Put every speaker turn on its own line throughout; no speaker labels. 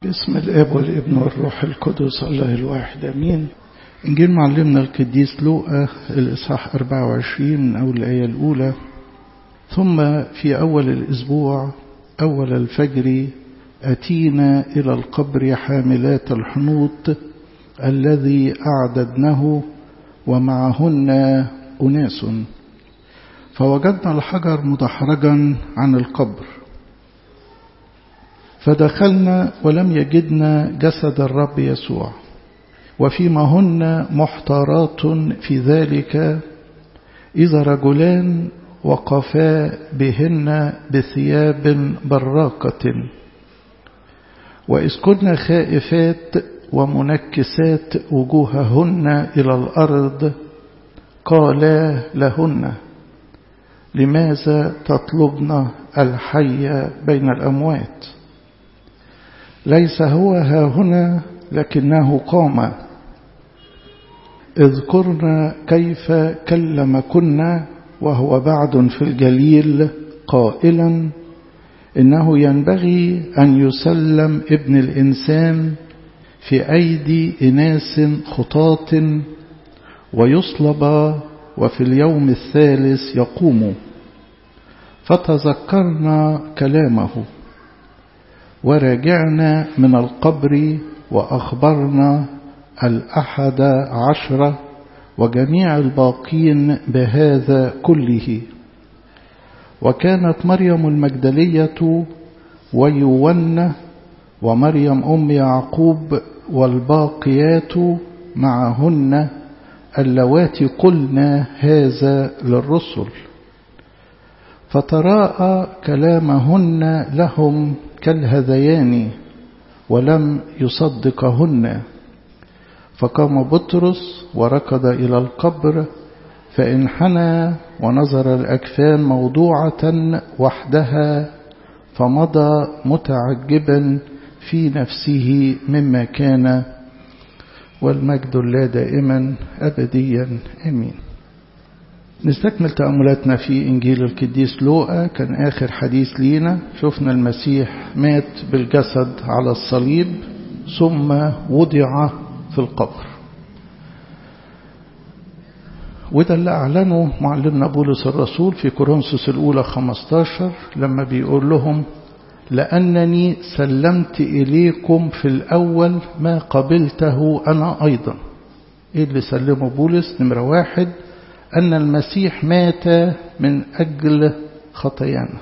باسم الاب والابن والروح القدس الله الواحد امين انجيل معلمنا القديس لوقا الاصحاح 24 من اول الايه الاولى ثم في اول الاسبوع اول الفجر اتينا الى القبر حاملات الحنوط الذي اعددنه ومعهن اناس فوجدنا الحجر مدحرجا عن القبر فدخلنا ولم يجدنا جسد الرب يسوع وفيما هن محتارات في ذلك إذا رجلان وقفا بهن بثياب براقة وإذ كنا خائفات ومنكسات وجوههن إلى الأرض قالا لهن لماذا تطلبن الحي بين الأموات ليس هو ها هنا لكنه قام اذكرنا كيف كلمكن وهو بعد في الجليل قائلا إنه ينبغي أن يسلم ابن الإنسان في أيدي إناس خطاط ويصلب وفي اليوم الثالث يقوم فتذكرنا كلامه ورجعنا من القبر وأخبرنا الأحد عشرة وجميع الباقين بهذا كله وكانت مريم المجدلية ويونا ومريم أم يعقوب والباقيات معهن اللواتي قلنا هذا للرسل فتراءى كلامهن لهم كالهذيان ولم يصدقهن فقام بطرس وركض إلى القبر فانحنى ونظر الأكفان موضوعة وحدها فمضى متعجبا في نفسه مما كان والمجد لا دائما أبديا أمين نستكمل تأملاتنا في إنجيل القديس لوقا كان آخر حديث لينا شفنا المسيح مات بالجسد على الصليب ثم وضع في القبر وده اللي أعلنه معلمنا بولس الرسول في كورنثوس الأولى 15 لما بيقول لهم لأنني سلمت إليكم في الأول ما قبلته أنا أيضا إيه اللي سلمه بولس نمرة واحد أن المسيح مات من أجل خطايانا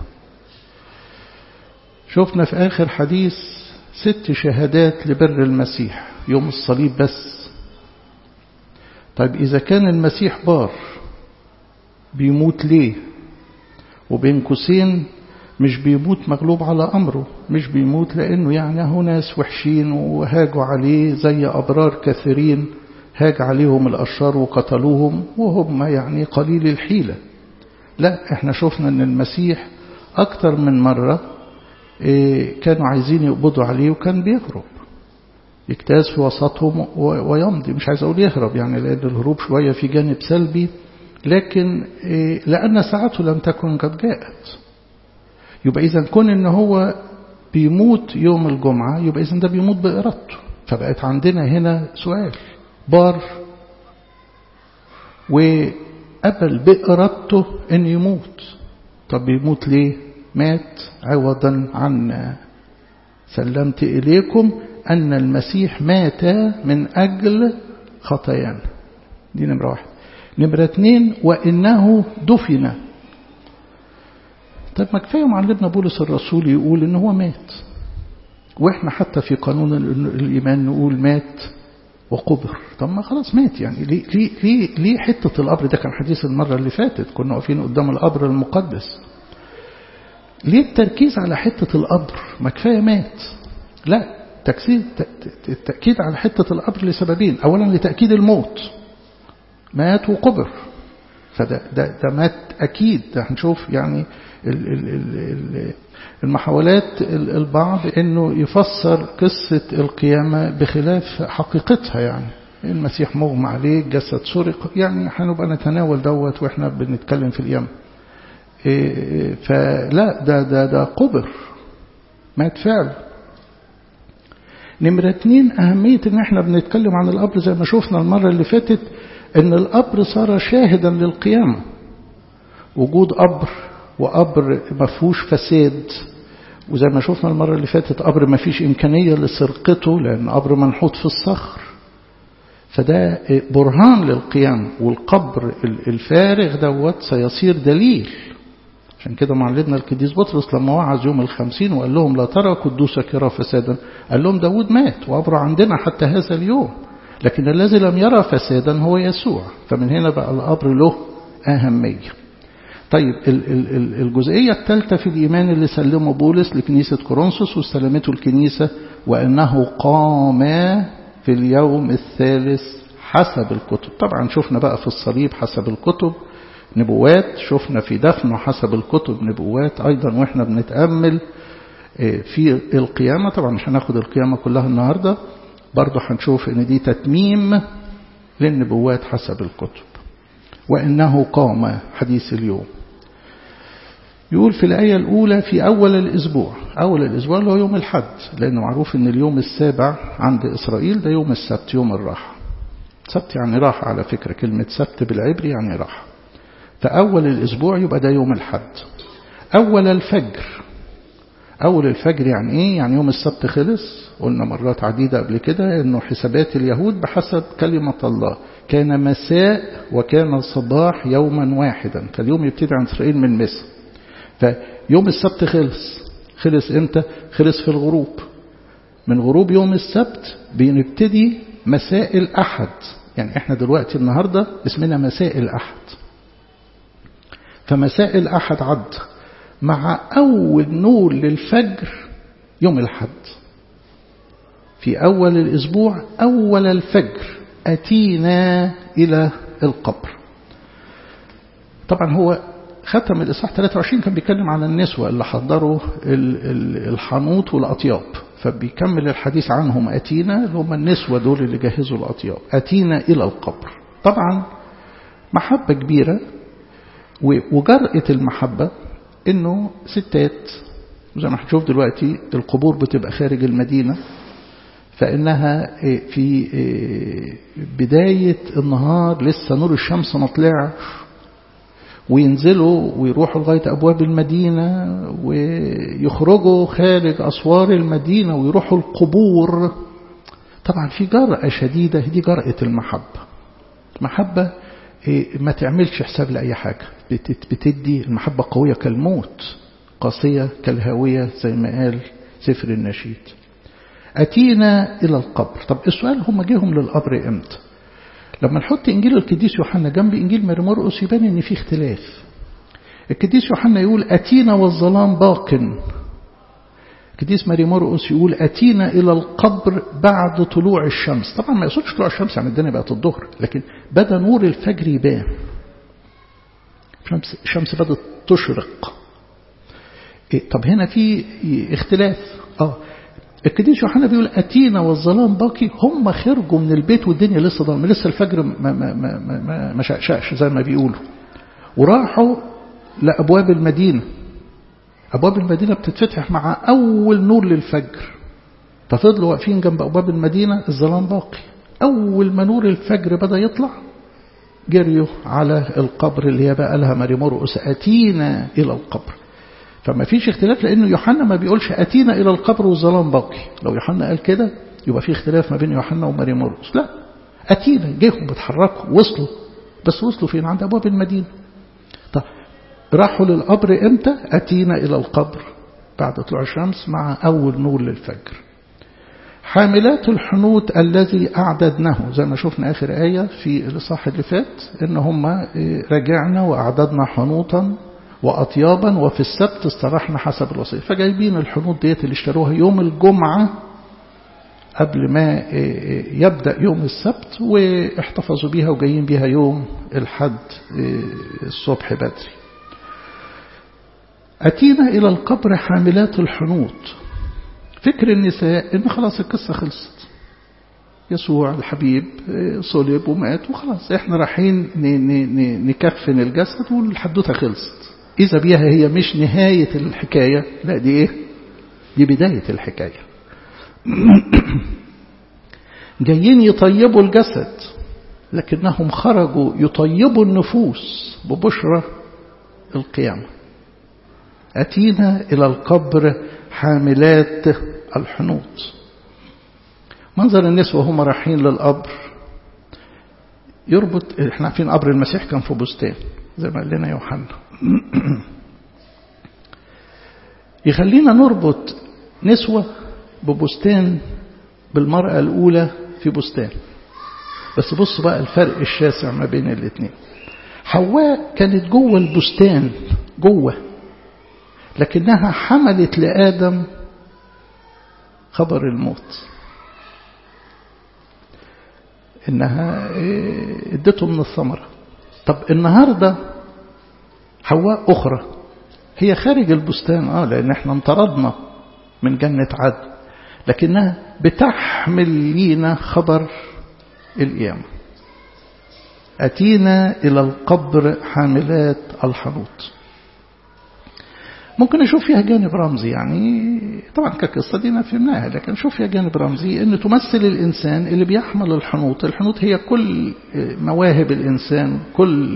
شفنا في آخر حديث ست شهادات لبر المسيح يوم الصليب بس طيب إذا كان المسيح بار بيموت ليه وبين قوسين مش بيموت مغلوب على أمره مش بيموت لأنه يعني هو ناس وحشين وهاجوا عليه زي أبرار كثيرين هاج عليهم الأشرار وقتلوهم وهم يعني قليل الحيلة لا احنا شفنا ان المسيح أكتر من مرة كانوا عايزين يقبضوا عليه وكان بيهرب يجتاز في وسطهم ويمضي مش عايز أقول يهرب يعني لأن الهروب شوية في جانب سلبي لكن لأن ساعته لم تكن قد جاءت يبقى إذا كون إن هو بيموت يوم الجمعة يبقى إذا ده بيموت بإرادته فبقت عندنا هنا سؤال بار وقبل بإرادته أن يموت طب يموت ليه مات عوضا عن سلمت إليكم أن المسيح مات من أجل خطايانا دي نمرة واحد نمرة اتنين وإنه دفن طب ما كفاية معلمنا بولس الرسول يقول إن هو مات وإحنا حتى في قانون الإيمان نقول مات وقبر طب ما خلاص مات يعني ليه, ليه, ليه, ليه حتة القبر ده كان حديث المرة اللي فاتت كنا واقفين قدام القبر المقدس ليه التركيز على حتة القبر ما كفاية مات لا التأكيد على حتة القبر لسببين أولا لتأكيد الموت مات وقبر فده ده, ده مات أكيد ده هنشوف يعني المحاولات البعض انه يفسر قصة القيامة بخلاف حقيقتها يعني المسيح مغمى عليه جسد سرق يعني هنبقى نتناول دوت واحنا بنتكلم في القيامة فلا ده ده ده قبر مات فعلا نمرة اتنين أهمية إن احنا بنتكلم عن القبر زي ما شفنا المرة اللي فاتت إن القبر صار شاهدا للقيامة وجود قبر وقبر ما فيهوش فساد وزي ما شفنا المرة اللي فاتت قبر ما فيش إمكانية لسرقته لأن قبر منحوت في الصخر فده برهان للقيام والقبر الفارغ دوت سيصير دليل عشان كده معلمنا القديس بطرس لما وعظ يوم الخمسين وقال لهم لا ترى قدوسك يرى فسادا قال لهم داود مات وقبره عندنا حتى هذا اليوم لكن الذي لم يرى فسادا هو يسوع فمن هنا بقى القبر له أهمية طيب الجزئية الثالثة في الإيمان اللي سلمه بولس لكنيسة كورنثوس واستلمته الكنيسة وأنه قام في اليوم الثالث حسب الكتب طبعا شفنا بقى في الصليب حسب الكتب نبوات شفنا في دفنه حسب الكتب نبوات أيضا وإحنا بنتأمل في القيامة طبعا مش هناخد القيامة كلها النهاردة برضه هنشوف ان دي تتميم للنبوات حسب الكتب وإنه قام حديث اليوم يقول في الآية الأولى في أول الأسبوع أول الأسبوع اللي هو يوم الحد لأنه معروف أن اليوم السابع عند إسرائيل ده يوم السبت يوم الراحة سبت يعني راحة على فكرة كلمة سبت بالعبري يعني راحة فأول الأسبوع يبقى ده يوم الحد أول الفجر أول الفجر يعني إيه يعني يوم السبت خلص قلنا مرات عديدة قبل كده أنه حسابات اليهود بحسب كلمة الله كان مساء وكان صباح يوما واحدا فاليوم يبتدي عن إسرائيل من مساء فيوم السبت خلص خلص امتى خلص في الغروب من غروب يوم السبت بنبتدي مساء الأحد يعني احنا دلوقتي النهاردة اسمنا مساء الأحد فمساء الأحد عد مع أول نور للفجر يوم الحد في أول الأسبوع أول الفجر أتينا إلى القبر طبعا هو ختم الإصحاح 23 كان بيتكلم عن النسوة اللي حضروا الحنوط والأطياب فبيكمل الحديث عنهم أتينا اللي هم النسوة دول اللي جهزوا الأطياب أتينا إلى القبر طبعا محبة كبيرة وجرأة المحبة إنه ستات زي ما هنشوف دلوقتي القبور بتبقى خارج المدينة فإنها في بداية النهار لسه نور الشمس ما طلعش وينزلوا ويروحوا لغاية أبواب المدينة ويخرجوا خارج أسوار المدينة ويروحوا القبور طبعا في جرأة شديدة دي جرأة المحبة محبة ما تعملش حساب لأي حاجة بتدي المحبة قوية كالموت قاسية كالهاوية زي ما قال سفر النشيد أتينا إلى القبر طب السؤال هم جيهم للقبر إمتى لما نحط إنجيل القديس يوحنا جنب إنجيل ماري مرقس يبان إن في اختلاف القديس يوحنا يقول أتينا والظلام باق القديس ماري مرقس يقول أتينا إلى القبر بعد طلوع الشمس طبعا ما يقصدش طلوع الشمس يعني الدنيا بقت الظهر لكن بدأ نور الفجر يبان الشمس, الشمس بدأت تشرق إيه طب هنا في اختلاف اه القديس يوحنا بيقول أتينا والظلام باقي هم خرجوا من البيت والدنيا لسه ضلمة لسه الفجر ما, ما, ما, ما, ما شقشقش زي ما بيقولوا وراحوا لأبواب المدينة أبواب المدينة بتتفتح مع أول نور للفجر ففضلوا واقفين جنب أبواب المدينة الظلام باقي أول ما نور الفجر بدأ يطلع جريوا على القبر اللي هي بقى لها ماري مرقس أتينا إلى القبر فما فيش اختلاف لأنه يوحنا ما بيقولش أتينا إلى القبر والظلام باقي لو يوحنا قال كده يبقى في اختلاف ما بين يوحنا وماري مرقس لا أتينا جيهم بيتحركوا وصلوا بس وصلوا فين عند أبواب المدينة طب راحوا للقبر امتى أتينا إلى القبر بعد طلوع الشمس مع أول نور للفجر حاملات الحنوت الذي أعددناه زي ما شفنا آخر آية في الإصحاح اللي فات إن هم رجعنا وأعددنا حنوطا وأطيابا وفي السبت استراحنا حسب الوصية فجايبين الحنوط ديت اللي اشتروها يوم الجمعة قبل ما يبدأ يوم السبت واحتفظوا بيها وجايين بيها يوم الحد الصبح بدري أتينا إلى القبر حاملات الحنوط فكر النساء إن خلاص القصة خلصت يسوع الحبيب صلب ومات وخلاص احنا رايحين نكفن الجسد والحدوته خلصت إذا بيها هي مش نهاية الحكاية لا دي إيه دي بداية الحكاية جايين يطيبوا الجسد لكنهم خرجوا يطيبوا النفوس ببشرى القيامة أتينا إلى القبر حاملات الحنوط منظر النسوة وهم رايحين للقبر يربط احنا عارفين قبر المسيح كان في بستان زي ما قال لنا يوحنا يخلينا نربط نسوة ببستان بالمرأة الأولى في بستان بس بص بقى الفرق الشاسع ما بين الاثنين حواء كانت جوه البستان جوه لكنها حملت لآدم خبر الموت إنها ادته من الثمرة طب النهاردة حواء أخرى هي خارج البستان آه لأن احنا انطردنا من جنة عدن لكنها بتحمل لينا خبر القيامة أتينا إلى القبر حاملات الحنوط ممكن نشوف فيها جانب رمزي يعني طبعا كقصة دي فهمناها لكن نشوف فيها جانب رمزي أن تمثل الإنسان اللي بيحمل الحنوط الحنوط هي كل مواهب الإنسان كل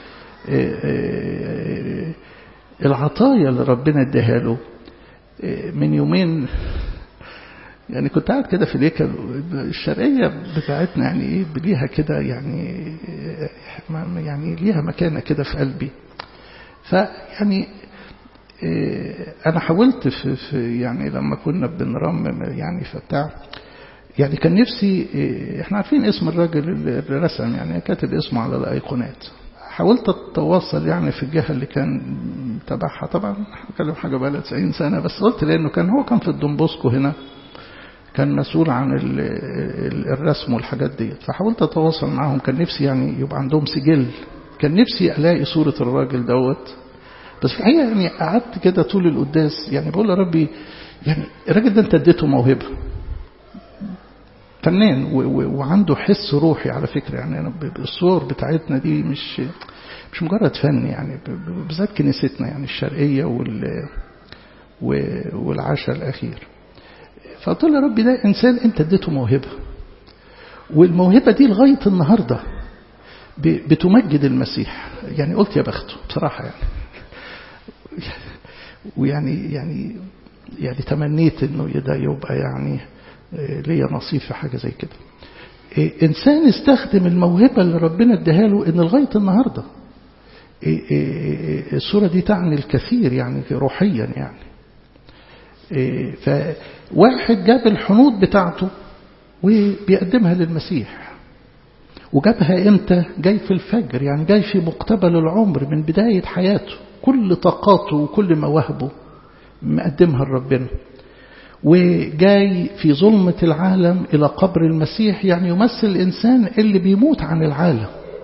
العطايا اللي ربنا اداها له من يومين يعني كنت قاعد كده في الهيكل الشرقية بتاعتنا يعني ايه ليها كده يعني يعني ليها مكانة كده في قلبي فيعني أنا حاولت في, في يعني لما كنا بنرمم يعني فبتاع يعني كان نفسي احنا عارفين اسم الراجل اللي رسم يعني كاتب اسمه على الأيقونات حاولت أتواصل يعني في الجهة اللي كان تبعها طبعا بتكلم حاجة بقى 90 سنة بس قلت لأنه كان هو كان في الدنبوسكو هنا كان مسؤول عن الرسم والحاجات دي فحاولت أتواصل معهم كان نفسي يعني يبقى عندهم سجل كان نفسي ألاقي صورة الراجل دوت بس في الحقيقة يعني قعدت كده طول القداس يعني بقول يا ربي يعني الراجل ده انت اديته موهبة فنان وعنده حس روحي على فكرة يعني أنا الصور بتاعتنا دي مش مش مجرد فن يعني بالذات كنيستنا يعني الشرقية وال والعشاء الأخير فقلت له يا ربي ده إنسان أنت اديته موهبة والموهبة دي لغاية النهاردة بتمجد المسيح يعني قلت يا بخته بصراحة يعني ويعني يعني يعني تمنيت انه ده يبقى يعني ليا نصيب في حاجة زي كده إنسان استخدم الموهبة اللي ربنا اداها له إن لغاية النهاردة الصورة دي تعني الكثير يعني روحيا يعني فواحد جاب الحنوط بتاعته وبيقدمها للمسيح وجابها امتى جاي في الفجر يعني جاي في مقتبل العمر من بداية حياته كل طاقاته وكل مواهبه مقدمها لربنا وجاي في ظلمة العالم إلى قبر المسيح يعني يمثل الإنسان اللي بيموت عن العالم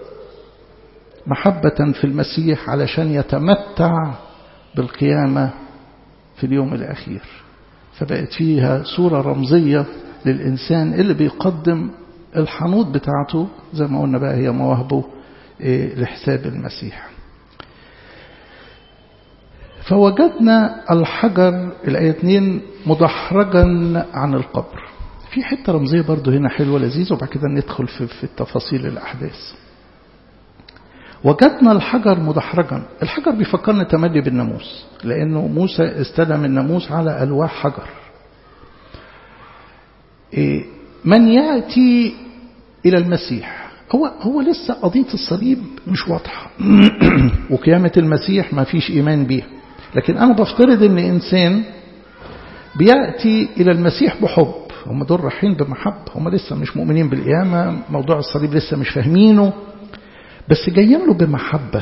محبة في المسيح علشان يتمتع بالقيامة في اليوم الأخير فبقت فيها صورة رمزية للإنسان اللي بيقدم الحنوط بتاعته زي ما قلنا بقى هي مواهبه لحساب المسيح فوجدنا الحجر الآية 2 مدحرجا عن القبر في حتة رمزية برضو هنا حلوة لذيذة وبعد كده ندخل في, في التفاصيل الأحداث وجدنا الحجر مدحرجا الحجر بيفكرنا تملي بالناموس لأنه موسى استلم الناموس على ألواح حجر من يأتي إلى المسيح هو هو لسه قضية الصليب مش واضحة وقيامة المسيح ما فيش إيمان بيها لكن أنا بفترض أن إنسان بيأتي إلى المسيح بحب هم دول رايحين بمحبة هم لسه مش مؤمنين بالقيامة موضوع الصليب لسه مش فاهمينه بس جايين له بمحبة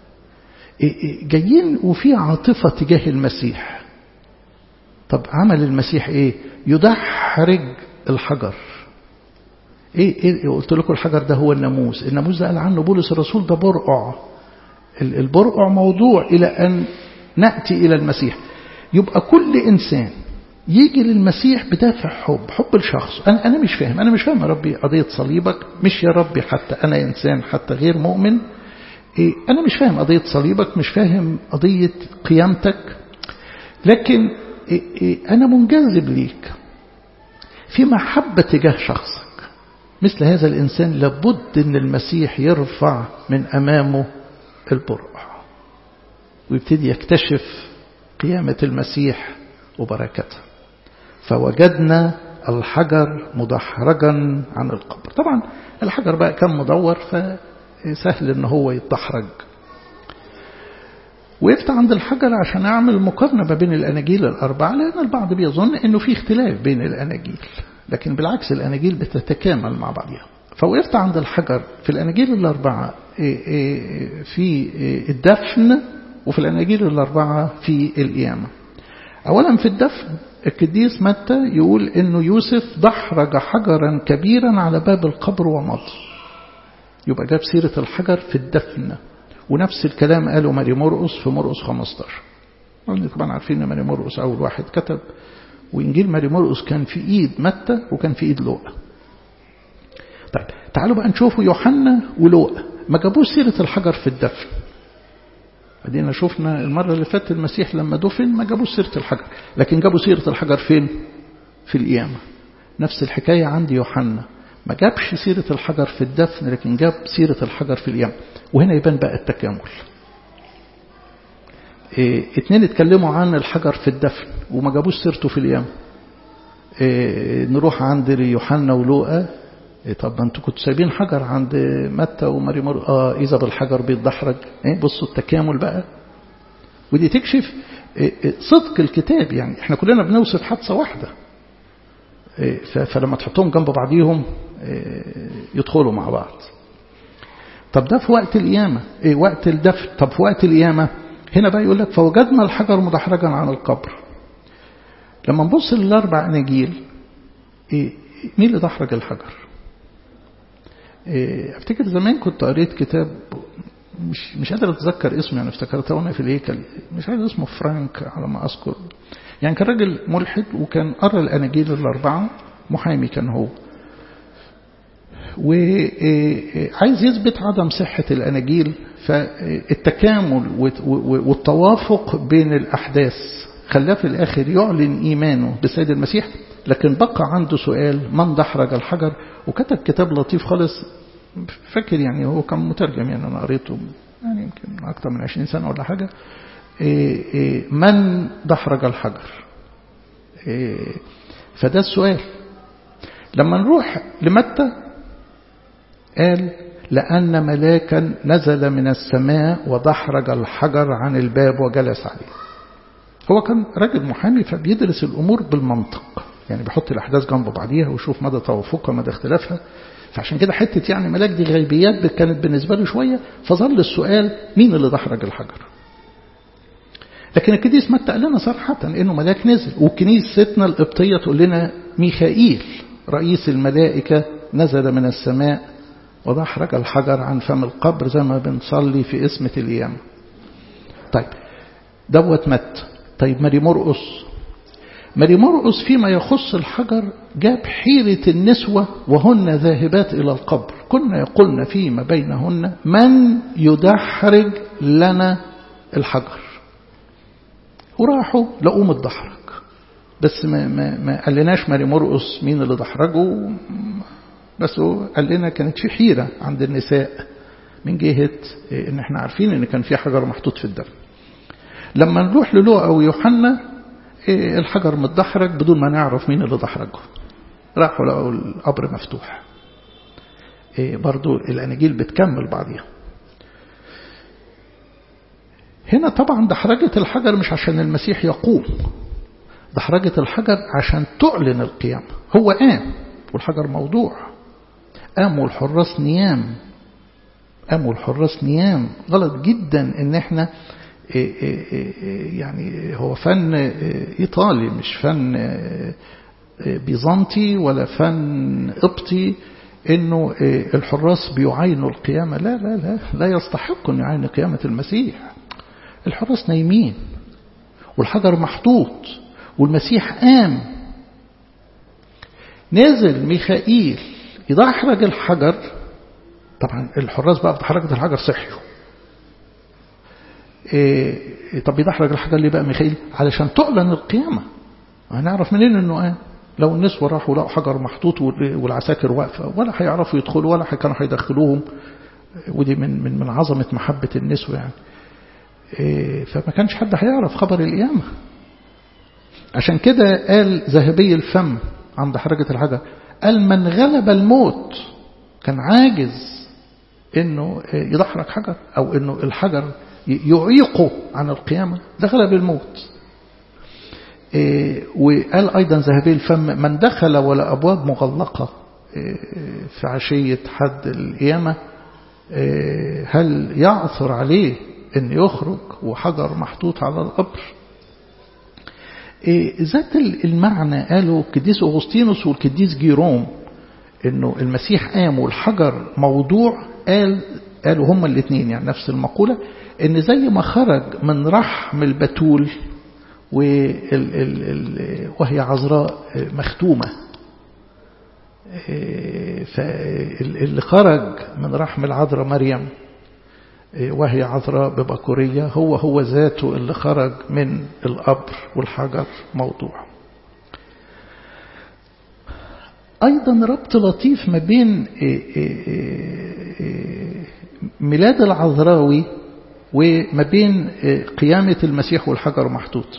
جايين وفي عاطفة تجاه المسيح طب عمل المسيح ايه يدحرج الحجر ايه, إيه قلت لكم الحجر ده هو الناموس الناموس ده قال عنه بولس الرسول ده برقع البرقع موضوع إلى أن نأتي إلى المسيح يبقى كل إنسان يجي للمسيح بدافع حب حب الشخص أنا, أنا مش فاهم أنا مش فاهم يا ربي قضية صليبك مش يا ربي حتى أنا إنسان حتى غير مؤمن إيه أنا مش فاهم قضية صليبك مش فاهم قضية قيامتك لكن إيه إيه أنا منجذب ليك في محبة تجاه شخصك مثل هذا الإنسان لابد أن المسيح يرفع من أمامه البرع ويبتدي يكتشف قيامة المسيح وبركته فوجدنا الحجر مدحرجا عن القبر طبعا الحجر بقى كان مدور فسهل ان هو يتدحرج وقفت عند الحجر عشان أعمل مقارنة ما بين الأناجيل الأربعة لأن البعض بيظن أنه في اختلاف بين الأناجيل لكن بالعكس الأناجيل بتتكامل مع بعضها فوقفت عند الحجر في الأناجيل الأربعة في الدفن وفي الأناجيل الأربعة في القيامة أولا في الدفن القديس متى يقول أنه يوسف دحرج حجرا كبيرا على باب القبر ومضى يبقى جاب سيرة الحجر في الدفن ونفس الكلام قاله ماري مرقس في مرقس 15 طبعا عارفين ان ماري مرقس اول واحد كتب وانجيل ماري مرقس كان في ايد متى وكان في ايد لوقا طيب تعالوا بقى نشوفوا يوحنا ولوقا ما جابوش سيرة الحجر في الدفن ادينا شفنا المرة اللي فاتت المسيح لما دفن ما جابوش سيرة الحجر لكن جابوا سيرة الحجر فين في القيامة نفس الحكاية عند يوحنا ما جابش سيرة الحجر في الدفن لكن جاب سيرة الحجر في اليم وهنا يبان بقى التكامل إيه اتنين اتكلموا عن الحجر في الدفن وما جابوش سيرته في اليم إيه نروح عند يوحنا ولوقا إيه طب ما انتوا كنتوا سايبين حجر عند متى وماري مر اه اذا بالحجر بيتدحرج ايه بصوا التكامل بقى ودي تكشف صدق الكتاب يعني احنا كلنا بنوصف حادثه واحده فلما تحطهم جنب بعضيهم يدخلوا مع بعض طب ده في وقت القيامة إيه وقت الدفن طب في وقت القيامة هنا بقى يقول لك فوجدنا الحجر مدحرجا عن القبر لما نبص للأربع أناجيل إيه مين اللي دحرج الحجر إيه افتكر زمان كنت قريت كتاب مش مش قادر اتذكر اسمه يعني افتكرته وانا في الهيكل مش عارف اسمه فرانك على ما اذكر يعني كان راجل ملحد وكان قرا الاناجيل الاربعه محامي كان هو وعايز يثبت عدم صحة الأناجيل فالتكامل والتوافق بين الأحداث خلاه في الآخر يعلن إيمانه بسيد المسيح لكن بقى عنده سؤال من دحرج الحجر وكتب كتاب لطيف خالص فاكر يعني هو كان مترجم يعني أنا قريته يعني يمكن أكثر من 20 سنة ولا حاجة من دحرج الحجر فده السؤال لما نروح لمتى قال لأن ملاكا نزل من السماء ودحرج الحجر عن الباب وجلس عليه هو كان راجل محامي فبيدرس الأمور بالمنطق يعني بيحط الأحداث جنب بعضيها ويشوف مدى توافقها مدى اختلافها فعشان كده حتة يعني ملاك دي غيبيات كانت بالنسبة له شوية فظل السؤال مين اللي دحرج الحجر لكن القديس متى قال لنا صراحة انه ملاك نزل وكنيستنا القبطية تقول لنا ميخائيل رئيس الملائكة نزل من السماء ودحرج الحجر عن فم القبر زي ما بنصلي في اسمة الأيام طيب دوت مت طيب ماري مرقس ماري مرقس فيما يخص الحجر جاب حيرة النسوة وهن ذاهبات إلى القبر كنا يقولن فيما بينهن من يدحرج لنا الحجر وراحوا لقوا متدحرج بس ما, ما, ما قالناش ماري مرقس مين اللي دحرجه بس هو قال لنا كانت في حيرة عند النساء من جهة ان احنا عارفين ان كان في حجر محطوط في الدم لما نروح للوقا ويوحنا الحجر متدحرج بدون ما نعرف مين اللي دحرجه راحوا لقوا القبر مفتوح برضو الاناجيل بتكمل بعضيها هنا طبعا دحرجة الحجر مش عشان المسيح يقوم دحرجة الحجر عشان تعلن القيامة هو قام والحجر موضوع قاموا الحراس نيام قاموا الحراس نيام غلط جدا ان احنا يعني هو فن ايطالي مش فن بيزنطي ولا فن قبطي انه الحراس بيعاينوا القيامة لا لا لا لا يستحق ان يعاينوا قيامة المسيح الحراس نايمين والحجر محطوط والمسيح قام نزل ميخائيل يدحرج الحجر طبعا الحراس بقى بتحركة الحجر صحيوا إيه طب يدحرج الحجر ليه بقى ميخائيل علشان تعلن القيامة هنعرف منين انه قام لو النسوة راحوا لقوا حجر محطوط والعساكر واقفة ولا هيعرفوا يدخلوا ولا كانوا هيدخلوهم ودي من من من عظمة محبة النسوة يعني فما كانش حد هيعرف خبر القيامة عشان كده قال ذهبي الفم عند حركة الحجر قال من غلب الموت كان عاجز انه يدحرج حجر او انه الحجر يعيقه عن القيامة ده غلب الموت وقال أيضا ذهبي الفم من دخل ولا أبواب مغلقة في عشية حد القيامة هل يعثر عليه أن يخرج وحجر محطوط على القبر ذات المعنى قالوا القديس أغسطينوس والقديس جيروم أنه المسيح قام والحجر موضوع قال قالوا هما الاثنين يعني نفس المقولة ان زي ما خرج من رحم البتول وهي عذراء مختومة فاللي خرج من رحم العذراء مريم وهي عذراء ببكورية هو هو ذاته اللي خرج من القبر والحجر موضوع أيضا ربط لطيف ما بين ميلاد العذراوي وما بين قيامة المسيح والحجر محطوط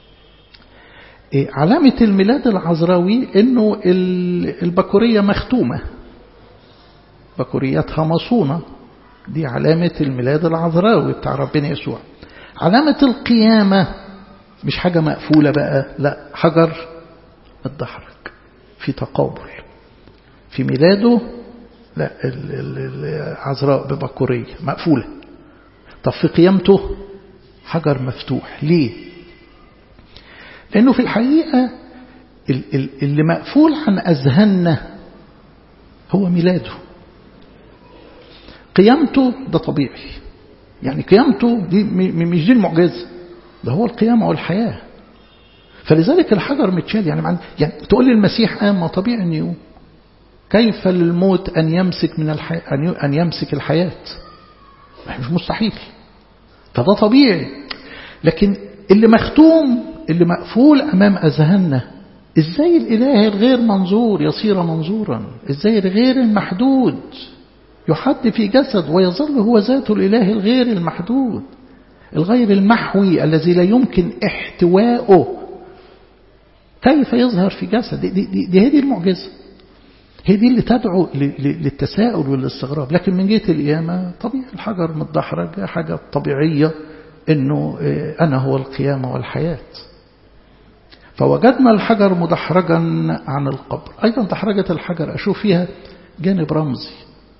علامة الميلاد العذراوي انه البكورية مختومة بكوريتها مصونة دي علامة الميلاد العذراوي بتاع ربنا يسوع علامة القيامة مش حاجة مقفولة بقى لا حجر متدحرج في تقابل في ميلاده لا العذراء ببكورية مقفولة طب في قيامته حجر مفتوح ليه لأنه في الحقيقة اللي مقفول عن أذهاننا هو ميلاده قيامته ده طبيعي يعني قيامته دي مش دي المعجزة ده هو القيامة والحياة فلذلك الحجر متشال يعني معنى يعني تقول لي المسيح قام ما طبيعي أن يقوم كيف للموت أن يمسك من الحياة أن يمسك الحياة مش مستحيل فده طبيعي لكن اللي مختوم اللي مقفول أمام أذهاننا إزاي الإله الغير منظور يصير منظورا إزاي الغير المحدود يحد في جسد ويظل هو ذاته الإله الغير المحدود الغير المحوي الذي لا يمكن احتواءه كيف يظهر في جسد دي, دي, دي هذه المعجزة هي دي اللي تدعو للتساؤل والاستغراب لكن من جهة القيامة طبيعي الحجر متدحرج حاجة طبيعية انه انا هو القيامة والحياة فوجدنا الحجر مدحرجا عن القبر ايضا دحرجة الحجر اشوف فيها جانب رمزي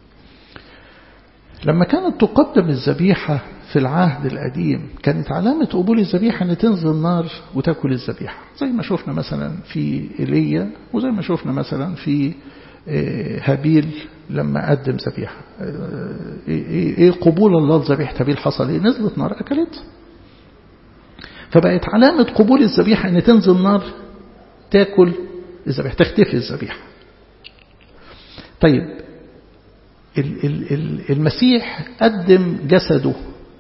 لما كانت تقدم الذبيحة في العهد القديم كانت علامة قبول الذبيحة أن تنزل النار وتأكل الذبيحة زي ما شفنا مثلا في إيليا وزي ما شفنا مثلا في هابيل لما قدم ذبيحة إيه قبول الله لذبيحة هابيل حصل إيه نزلت نار أكلت فبقت علامة قبول الذبيحة أن تنزل نار تاكل الذبيحة تختفي الذبيحة طيب المسيح قدم جسده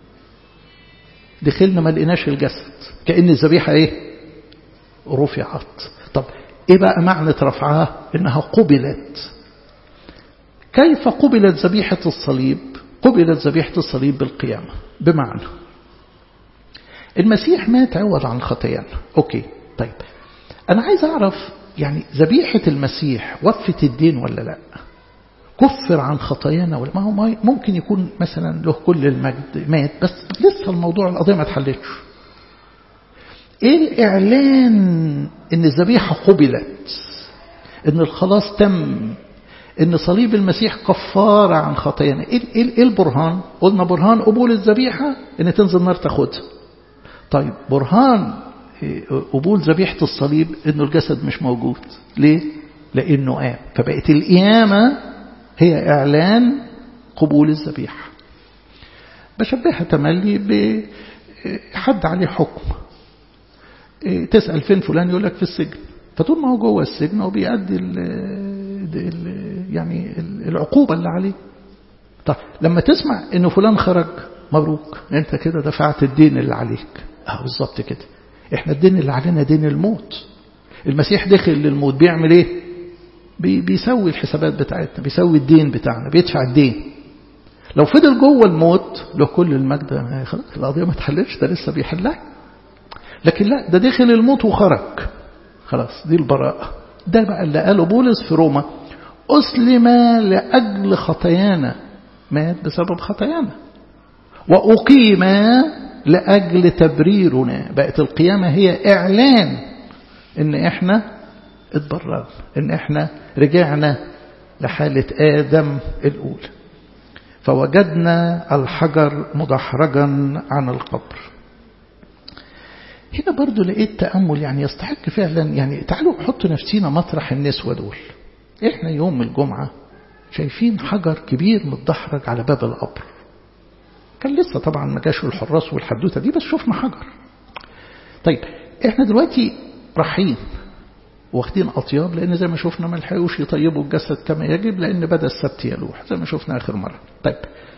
دخلنا ما لقيناش الجسد كأن الذبيحة ايه رفعت طب ايه بقى معنى رفعها انها قبلت كيف قبلت ذبيحة الصليب قبلت ذبيحة الصليب بالقيامة بمعنى المسيح مات عوض عن خطايانا اوكي طيب انا عايز اعرف يعني ذبيحة المسيح وفت الدين ولا لا كفر عن خطايانا ولا ما هو ممكن يكون مثلا له كل المجد مات بس لسه الموضوع القضية ما اتحلتش ايه الاعلان ان الذبيحة قبلت ان الخلاص تم ان صليب المسيح كفارة عن خطايانا ايه, إيه البرهان قلنا برهان قبول الذبيحة ان تنزل نار تاخدها طيب برهان قبول ذبيحة الصليب انه الجسد مش موجود ليه لانه قام فبقت القيامة هي إعلان قبول الذبيحة بشبهها تملي بحد عليه حكم تسأل فين فلان يقول لك في السجن فطول ما هو جوه السجن هو بيأدي ال ال يعني العقوبة اللي عليه طب لما تسمع انه فلان خرج مبروك انت كده دفعت الدين اللي عليك اه بالظبط كده احنا الدين اللي علينا دين الموت المسيح دخل للموت بيعمل ايه بي بيسوي الحسابات بتاعتنا بيسوي الدين بتاعنا بيدفع الدين لو فضل جوه الموت له كل المجد خلاص القضيه ما اتحلتش ده لسه بيحلها لكن لا ده دخل الموت وخرج خلاص دي البراءه ده بقى اللي قاله بولس في روما أسلم لأجل خطايانا مات بسبب خطايانا وأقيم لأجل تبريرنا بقت القيامة هي إعلان إن إحنا اتبررنا إن إحنا رجعنا لحالة آدم الأولى فوجدنا الحجر مدحرجا عن القبر هنا برضو لقيت تأمل يعني يستحق فعلا يعني تعالوا حطوا نفسينا مطرح النسوة دول احنا يوم الجمعة شايفين حجر كبير متدحرج على باب القبر كان لسه طبعا ما جاش الحراس والحدوته دي بس شفنا حجر طيب احنا دلوقتي رايحين واخدين اطياب لان زي ما شفنا ما لحقوش يطيبوا الجسد كما يجب لان بدا السبت يلوح زي ما شفنا اخر مره طيب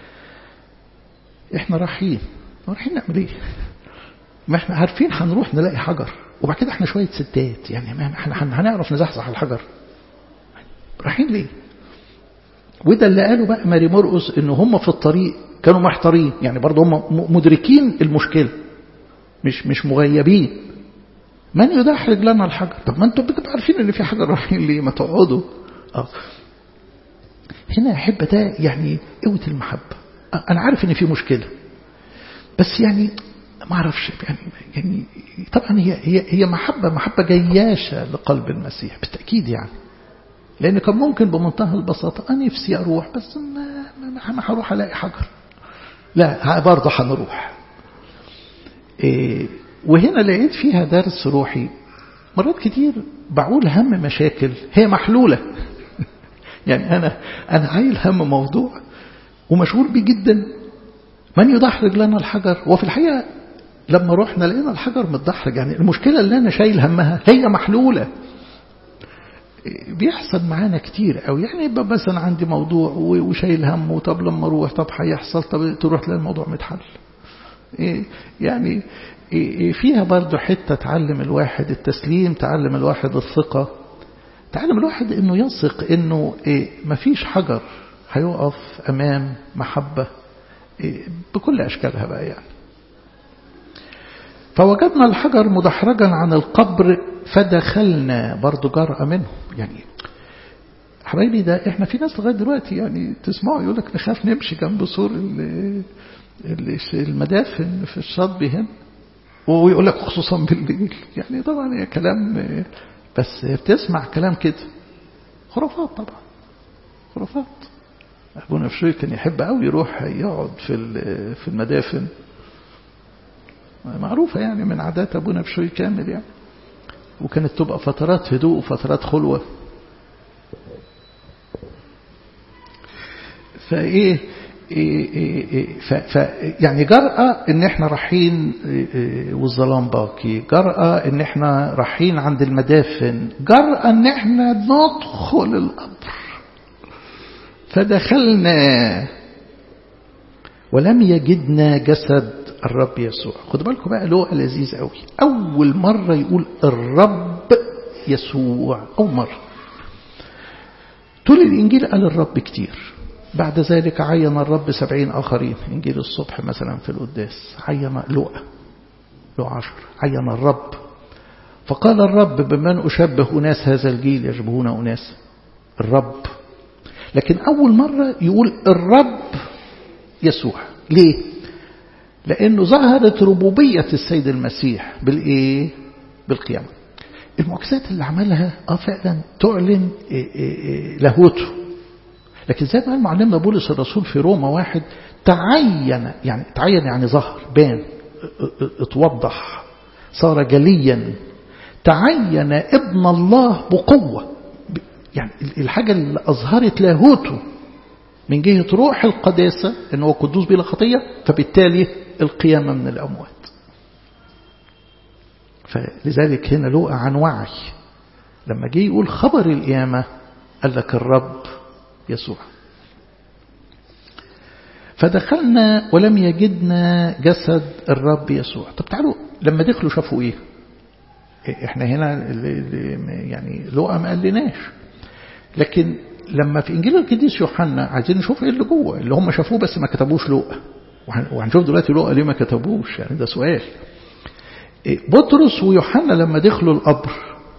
احنا رايحين رايحين نعمل ايه ما احنا عارفين هنروح نلاقي حجر وبعد كده احنا شويه ستات يعني ما احنا هنعرف نزحزح الحجر رايحين ليه وده اللي قاله بقى ماري مرقس ان هم في الطريق كانوا محتارين يعني برضه هم مدركين المشكله مش مش مغيبين من يدحرج لنا الحجر طب ما انتم بتبقوا عارفين ان في حجر رايحين ليه ما تقعدوا اه هنا يا احبه ده يعني قوه المحبه انا عارف ان في مشكله بس يعني ما اعرفش يعني يعني طبعا هي هي هي محبه محبه جياشه لقلب المسيح بالتاكيد يعني لأن كان ممكن بمنتهى البساطة أنا نفسي أروح بس ما, ما هروح ألاقي حجر لا برضه هنروح إيه وهنا لقيت فيها درس روحي مرات كتير بقول هم مشاكل هي محلولة يعني أنا أنا عايل هم موضوع ومشغول بيه جدا من يدحرج لنا الحجر وفي الحقيقة لما رحنا لقينا الحجر متدحرج يعني المشكلة اللي أنا شايل همها هي محلولة بيحصل معانا كتير أو يعني يبقى مثلا عندي موضوع وشايل همه طب لما اروح طب هيحصل طب تروح تلاقي الموضوع متحل يعني فيها برضه حتة تعلم الواحد التسليم تعلم الواحد الثقة تعلم الواحد انه يثق انه مفيش حجر هيقف امام محبة بكل اشكالها بقى يعني فوجدنا الحجر مدحرجا عن القبر فدخلنا برضه جرأة منه يعني حبايبي ده احنا في ناس لغايه دلوقتي يعني تسمعوا يقول لك نخاف نمشي جنب سور المدافن في الشاطبي هنا ويقول لك خصوصا بالليل يعني طبعا هي كلام بس بتسمع كلام كده خرافات طبعا خرافات ابونا في كان يحب قوي يروح يقعد في في المدافن معروفه يعني من عادات ابونا بشوي كامل يعني وكانت تبقى فترات هدوء وفترات خلوة فايه إيه إيه ف ف يعني جرأة ان احنا رايحين والظلام باقي جرأة ان احنا رايحين عند المدافن جرأة ان احنا ندخل القبر فدخلنا ولم يجدنا جسد الرب يسوع خدوا بالكم بقى لغة لذيذ قوي أول مرة يقول الرب يسوع أول مرة طول الإنجيل قال الرب كتير بعد ذلك عين الرب سبعين آخرين إنجيل الصبح مثلا في القداس عين لؤى لؤى عشر عين الرب فقال الرب بمن أشبه أناس هذا الجيل يشبهون أناس الرب لكن أول مرة يقول الرب يسوع ليه لأنه ظهرت ربوبية السيد المسيح بالإيه بالقيامة المعجزات اللي عملها اه فعلا تعلن إيه إيه لاهوته لكن زي ما قال معلمنا بولس الرسول في روما واحد تعين يعني تعين يعني ظهر بان اتوضح صار جليا تعين ابن الله بقوة يعني الحاجة اللي أظهرت لاهوته من جهة روح القداسة أنه هو قدوس بلا خطية فبالتالي القيامة من الأموات فلذلك هنا لقى عن وعي لما جه يقول خبر القيامة قال لك الرب يسوع فدخلنا ولم يجدنا جسد الرب يسوع طب تعالوا لما دخلوا شافوا ايه احنا هنا يعني لقى ما قالناش لكن لما في انجيل القديس يوحنا عايزين نشوف ايه اللي جوه اللي هم شافوه بس ما كتبوش لقى وهنشوف دلوقتي لقى ليه ما كتبوش يعني ده سؤال بطرس ويوحنا لما دخلوا القبر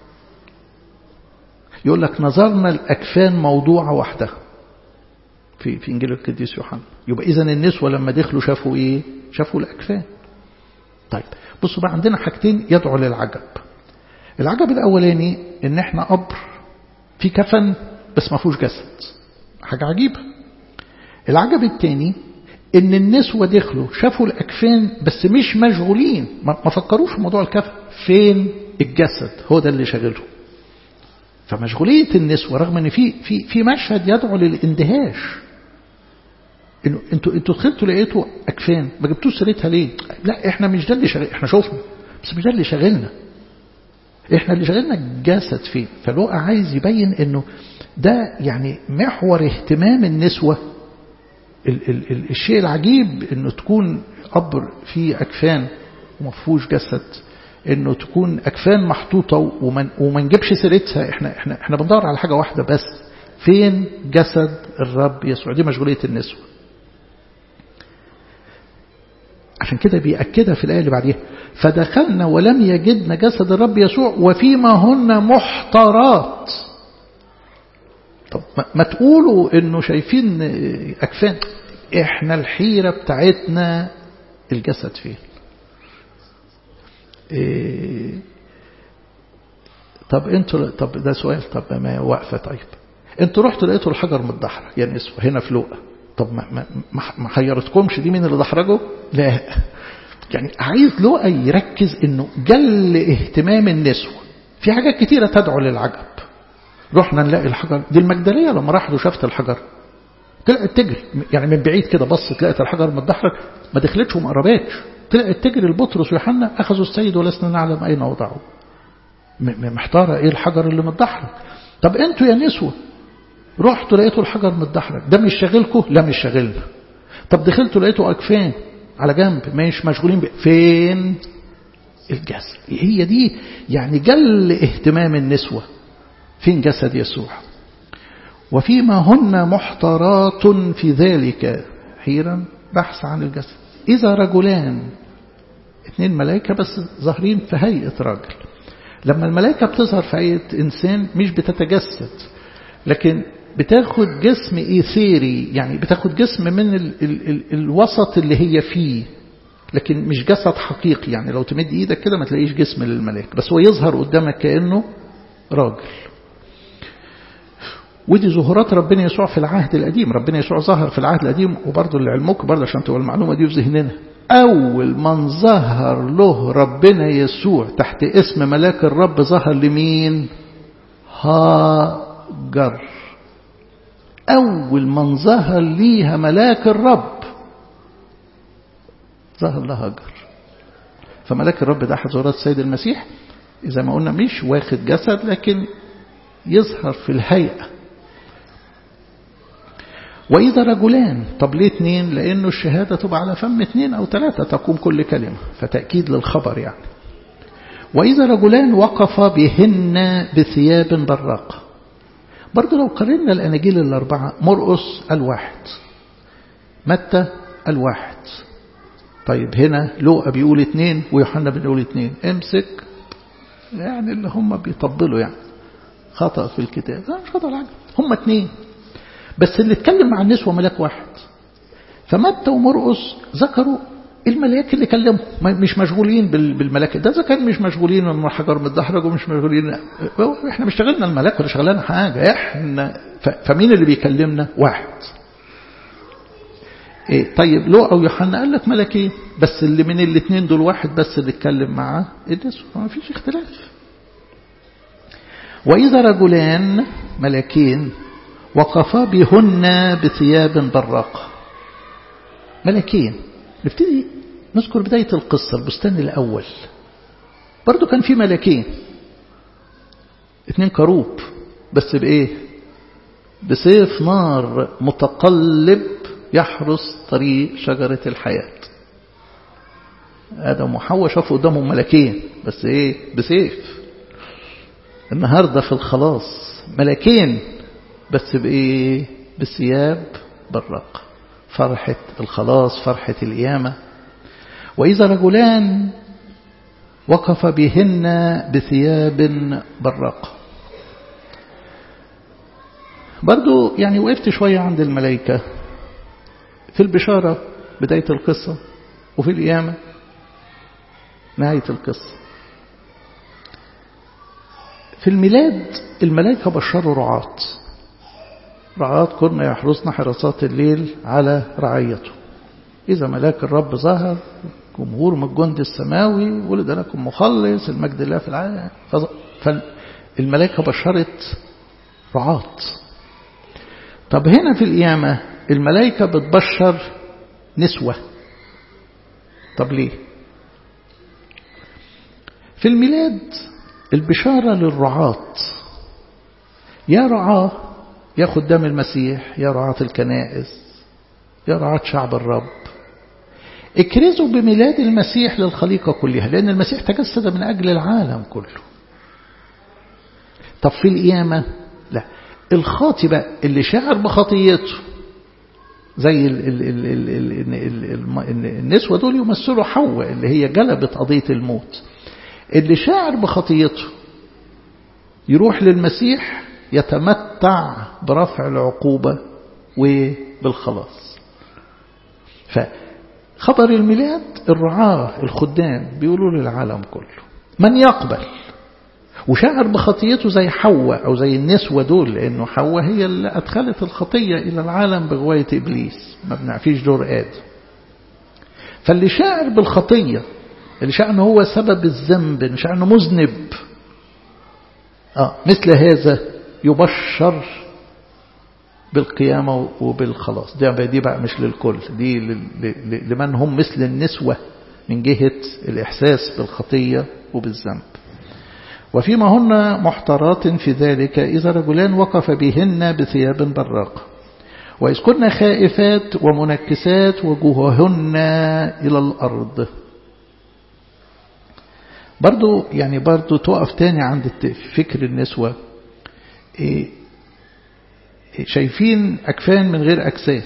يقول لك نظرنا الأكفان موضوعة وحدها في في إنجيل القديس يوحنا يبقى إذا النسوة لما دخلوا شافوا إيه؟ شافوا الأكفان طيب بصوا بقى عندنا حاجتين يدعو للعجب العجب الأولاني إن إحنا قبر في كفن بس ما فيهوش جسد حاجة عجيبة العجب الثاني ان النسوة دخلوا شافوا الأكفان بس مش مشغولين ما فكروش في موضوع الكفن فين الجسد هو ده اللي شغلهم فمشغولية النسوة رغم ان في في في مشهد يدعو للاندهاش انه انتوا انتوا دخلتوا لقيتوا اكفان ما جبتوش سيرتها ليه؟ لا احنا مش ده اللي شغل احنا شفنا بس مش ده اللي شغلنا احنا اللي شغلنا الجسد فين فلوقا عايز يبين انه ده يعني محور اهتمام النسوة ال ال ال الشيء العجيب انه تكون قبر فيه اكفان وما فيهوش جسد انه تكون اكفان محطوطه وما وما نجيبش سيرتها احنا احنا احنا بندور على حاجه واحده بس فين جسد الرب يسوع دي مشغوليه النسوه عشان كده بيأكدها في الآية اللي بعديها فدخلنا ولم يجدن جسد الرب يسوع وفيما هن محترات طب ما تقولوا انه شايفين اكفان احنا الحيرة بتاعتنا الجسد فين إيه طب انتوا طب ده سؤال طب ما واقفة طيب انتوا رحتوا لقيتوا الحجر متدحرج يعني اسمه هنا في لوقا طب ما, ما, ما حيرتكمش دي مين اللي دحرجه لا يعني عايز لوقا يركز انه جل اهتمام النسوة في حاجات كتيرة تدعو للعجب رحنا نلاقي الحجر دي المجدلية لما راحت وشافت الحجر طلعت تجري يعني من بعيد كده بصت لقيت الحجر متدحرج ما دخلتش وما قربتش طلعت تجري البطرس ويوحنا اخذوا السيد ولسنا نعلم اين وضعه محتارة ايه الحجر اللي متدحرج طب انتوا يا نسوة رحتوا لقيتوا الحجر متدحرج ده مش شاغلكم لا مش شاغلنا طب دخلتوا لقيتوا اكفان على جنب مش مشغولين ب... فين الجسد هي دي يعني جل اهتمام النسوة فين جسد يسوع وفيما هن محترات في ذلك حيرا بحث عن الجسد إذا رجلان اثنين ملائكة بس ظاهرين في هيئة راجل لما الملائكة بتظهر في هيئة إنسان مش بتتجسد لكن بتاخد جسم إيثيري يعني بتاخد جسم من ال ال ال الوسط اللي هي فيه لكن مش جسد حقيقي يعني لو تمد ايدك كده ما تلاقيش جسم للملاك بس هو يظهر قدامك كأنه راجل ودي ظهورات ربنا يسوع في العهد القديم ربنا يسوع ظهر في العهد القديم وبرضه لعلمك برضه عشان تبقى المعلومة دي في ذهننا أول من ظهر له ربنا يسوع تحت اسم ملاك الرب ظهر لمين هاجر أول من ظهر ليها ملاك الرب ظهر لها هاجر فملاك الرب ده أحد ظهورات السيد المسيح إذا ما قلنا مش واخد جسد لكن يظهر في الهيئة وإذا رجلان طب ليه اثنين لأنه الشهادة تبقى على فم اثنين أو ثلاثة تقوم كل كلمة فتأكيد للخبر يعني وإذا رجلان وقفا بهن بثياب براقة برضه لو قارنا الأناجيل الأربعة مرقس الواحد متى الواحد طيب هنا لوقا بيقول اثنين ويوحنا بيقول اثنين امسك يعني اللي هم بيطبلوا يعني خطأ في الكتاب لا مش خطأ العجب هم اثنين بس اللي اتكلم مع النسوة ملاك واحد فمتى ومرقس ذكروا الملاك اللي كلمهم مش مشغولين بالملاك ده إذا كان مش مشغولين من حجر متدحرج ومش مشغولين احنا مش شغلنا الملاك ولا شغلنا حاجة احنا فمين اللي بيكلمنا واحد إيه طيب لوقا ويوحنا قال لك ملكين بس اللي من الاثنين دول واحد بس اللي اتكلم معاه النسوة ما فيش اختلاف وإذا رجلان ملكين وقفا بهن بثياب براقة ملكين نبتدي نذكر بداية القصة البستان الأول برضو كان في ملكين اتنين كروب بس بإيه بسيف نار متقلب يحرس طريق شجرة الحياة آدم وحواء شافوا قدامهم ملكين بس إيه بسيف النهاردة في الخلاص ملكين بس بإيه بثياب براق فرحة الخلاص فرحة القيامة وإذا رجلان وقف بهن بثياب براقة برضو يعني وقفت شوية عند الملائكة في البشارة بداية القصة وفي القيامة نهاية القصة في الميلاد الملائكة بشروا رعاة رعاة كنا يحرسنا حراسات الليل على رعيته إذا ملاك الرب ظهر جمهور من الجند السماوي ولد لكم مخلص المجد الله في العالم فالملائكة بشرت رعاة طب هنا في القيامة الملائكة بتبشر نسوة طب ليه في الميلاد البشارة للرعاة يا رعاة يا خدام المسيح يا رعاة الكنائس يا رعاة شعب الرب اكرزوا بميلاد المسيح للخليقة كلها لأن المسيح تجسد من أجل العالم كله طب في القيامة لا الخاطي بقى اللي شعر بخطيته زي ال ال ال ال ال ال النسوة دول يمثلوا حواء اللي هي جلبت قضية الموت اللي شاعر بخطيته يروح للمسيح يتمتع برفع العقوبة وبالخلاص فخبر الميلاد الرعاة الخدام بيقولوا للعالم كله من يقبل وشاعر بخطيته زي حواء أو زي النسوة دول لأنه حواء هي اللي أدخلت الخطية إلى العالم بغواية إبليس ما بنعفيش دور آدم فاللي شاعر بالخطية اللي شاعر أنه هو سبب الذنب اللي شاعر أنه مذنب آه مثل هذا يبشر بالقيامة وبالخلاص دي, دي بقى مش للكل دي لمن هم مثل النسوة من جهة الإحساس بالخطية وبالذنب وفيما هن محترات في ذلك إذا رجلان وقف بهن بثياب براقة وإذ كن خائفات ومنكسات وجوههن إلى الأرض برضو يعني برضو تقف تاني عند فكر النسوة إيه شايفين أكفان من غير أجساد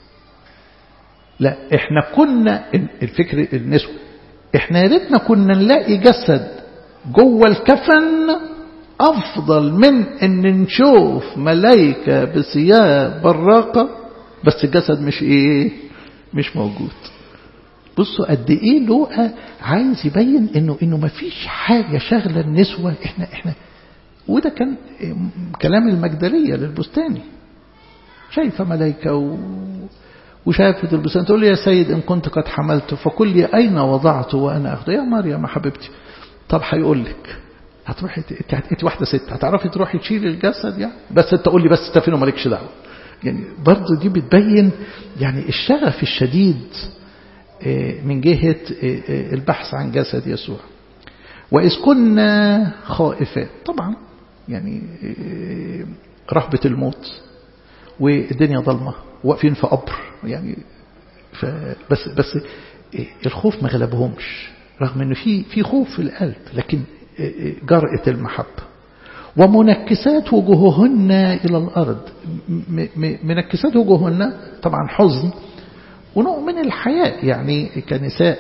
لا احنا كنا الفكر النسوة احنا يا ريتنا كنا نلاقي جسد جوه الكفن أفضل من أن نشوف ملايكة بثياب براقة بس الجسد مش إيه مش موجود بصوا قد إيه لوقا عايز يبين إنه إنه ما فيش حاجة شغلة النسوة إحنا إحنا وده كان كلام المجدلية للبستاني شايفة ملايكة و... وشافت البستان تقول لي يا سيد إن كنت قد حملت فقل لي أين وضعته وأنا أخذه يا مريم حبيبتي طب هيقول لك هتروحي انت واحده ست هتعرفي تروحي تشيلي الجسد يعني بس انت قول لي بس انت فين ومالكش دعوه يعني برضه دي بتبين يعني الشغف الشديد من جهه البحث عن جسد يسوع واذ كنا خائفات طبعا يعني رهبه الموت والدنيا ضلمه واقفين في قبر يعني بس بس الخوف ما غلبهمش رغم انه في في خوف في القلب لكن جرأة المحبة ومنكسات وجوههن إلى الأرض منكسات وجوههن طبعا حزن ونوع من الحياء يعني كنساء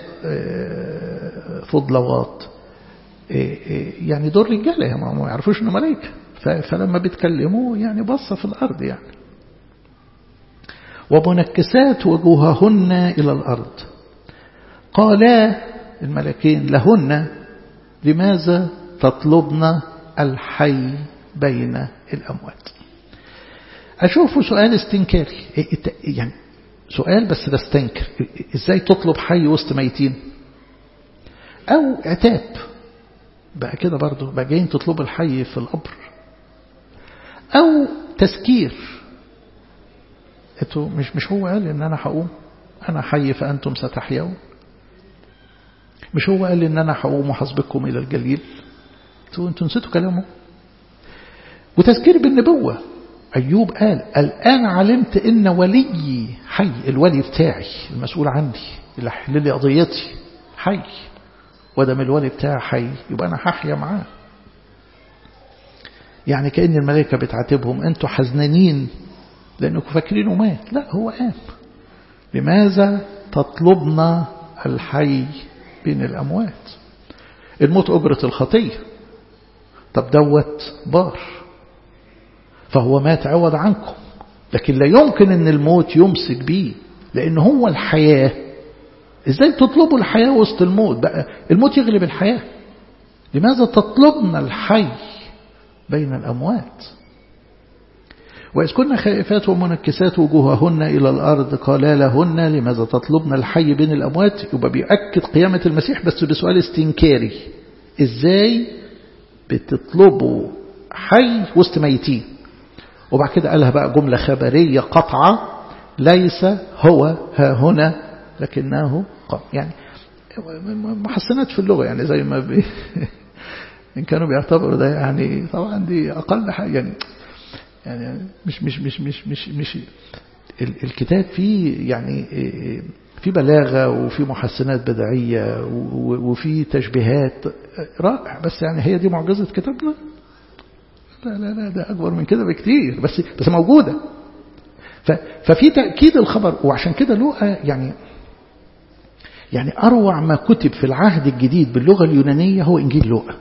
فضلوات يعني دول رجاله ما يعرفوش انه ملائكه فلما بيتكلموا يعني بصه في الارض يعني ومنكسات وجوههن الى الارض قالا الملكين لهن لماذا تطلبن الحي بين الأموات أشوفه سؤال استنكاري يعني سؤال بس بستنكر إزاي تطلب حي وسط ميتين أو عتاب بقى كده برضه بقى جايين تطلب الحي في القبر أو تسكير انتوا مش مش هو قال ان انا هقوم انا حي فانتم ستحيون مش هو قال ان انا هقوم وحسبكم الى الجليل انتوا انتوا نسيتوا كلامه وتذكير بالنبوة أيوب قال الآن علمت إن وليي حي الولي بتاعي المسؤول عني اللي حل لي قضيتي حي ودم الولي بتاعي حي يبقى أنا هحيا معاه يعني كأن الملائكة بتعاتبهم أنتوا حزنانين لأنكم فاكرينه مات لا هو قام لماذا تطلبنا الحي بين الأموات الموت أجرة الخطية طب دوت بار فهو مات عوض عنكم لكن لا يمكن أن الموت يمسك بيه لأن هو الحياة إزاي تطلبوا الحياة وسط الموت بقى الموت يغلب الحياة لماذا تطلبنا الحي بين الأموات وإذ كنا خائفات ومنكسات وجوههن إلى الأرض قالا لهن لماذا تطلبنا الحي بين الأموات يبقى بيأكد قيامة المسيح بس بسؤال استنكاري إزاي بتطلبوا حي وسط ميتين وبعد كده قالها بقى جملة خبرية قطعة ليس هو ها هنا لكنه قام يعني محسنات في اللغة يعني زي ما بي إن كانوا بيعتبروا ده يعني طبعا دي أقل حاجة يعني يعني مش مش مش مش مش مش الكتاب فيه يعني في بلاغة وفي محسنات بدعية وفي تشبيهات رائع بس يعني هي دي معجزة كتابنا لا لا لا ده أكبر من كده بكتير بس بس موجودة ففي تأكيد الخبر وعشان كده لوقا يعني يعني أروع ما كتب في العهد الجديد باللغة اليونانية هو إنجيل لوقا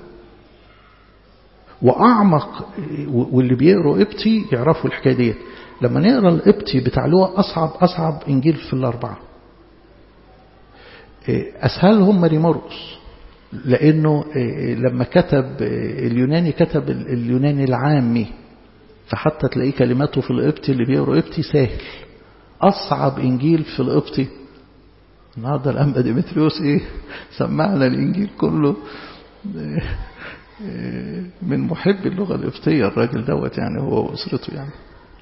وأعمق واللي بيقروا قبطي يعرفوا الحكاية ديت لما نقرا القبطي بتاع لوقا أصعب أصعب إنجيل في الأربعة أسهلهم ماري مرقس لأنه لما كتب اليوناني كتب اليوناني العامي فحتى تلاقيه كلماته في القبطي اللي بيقروا قبطي سهل أصعب إنجيل في القبطي النهارده الأنبا ديمتريوس إيه سمعنا الإنجيل كله من محب اللغة القبطية الراجل دوت يعني هو وأسرته يعني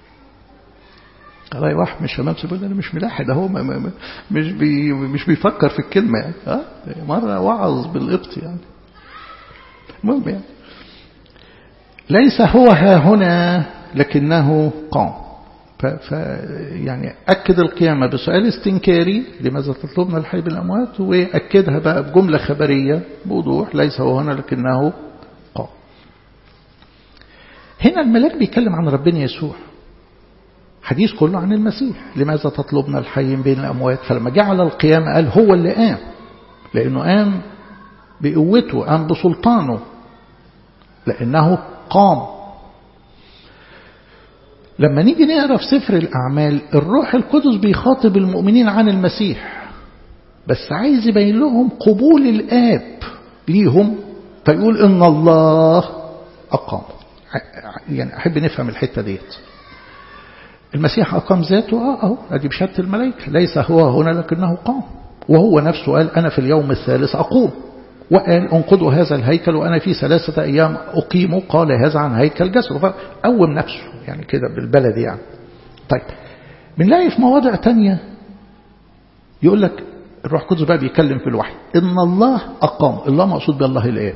علي واحد من الشباب بيقول أنا مش ملاحق ده هو مش بي مش بيفكر في الكلمة يعني ها مرة وعظ بالقبط يعني المهم يعني ليس هو ها هنا لكنه قام ف يعني أكد القيامة بسؤال استنكاري لماذا تطلبنا الحي بالأموات وأكدها بقى بجملة خبرية بوضوح ليس هو هنا لكنه قام هنا الملاك بيتكلم عن ربنا يسوع حديث كله عن المسيح لماذا تطلبنا الحي بين الأموات فلما جعل القيامة قال هو اللي قام لأنه قام بقوته قام بسلطانه لأنه قام لما نيجي نقرا في سفر الأعمال الروح القدس بيخاطب المؤمنين عن المسيح بس عايز يبين لهم قبول الآب ليهم فيقول إن الله أقام يعني أحب نفهم الحتة ديت المسيح أقام ذاته آه أهو أدي بشهادة الملائكة ليس هو هنا لكنه قام وهو نفسه قال أنا في اليوم الثالث أقوم وقال انقضوا هذا الهيكل وأنا في ثلاثة أيام أقيمه قال هذا عن هيكل جسره فقوم نفسه يعني كده بالبلد يعني طيب بنلاقي في مواضع تانية يقول لك الروح القدس بقى بيتكلم في الوحي إن الله أقام الله مقصود بالله الآب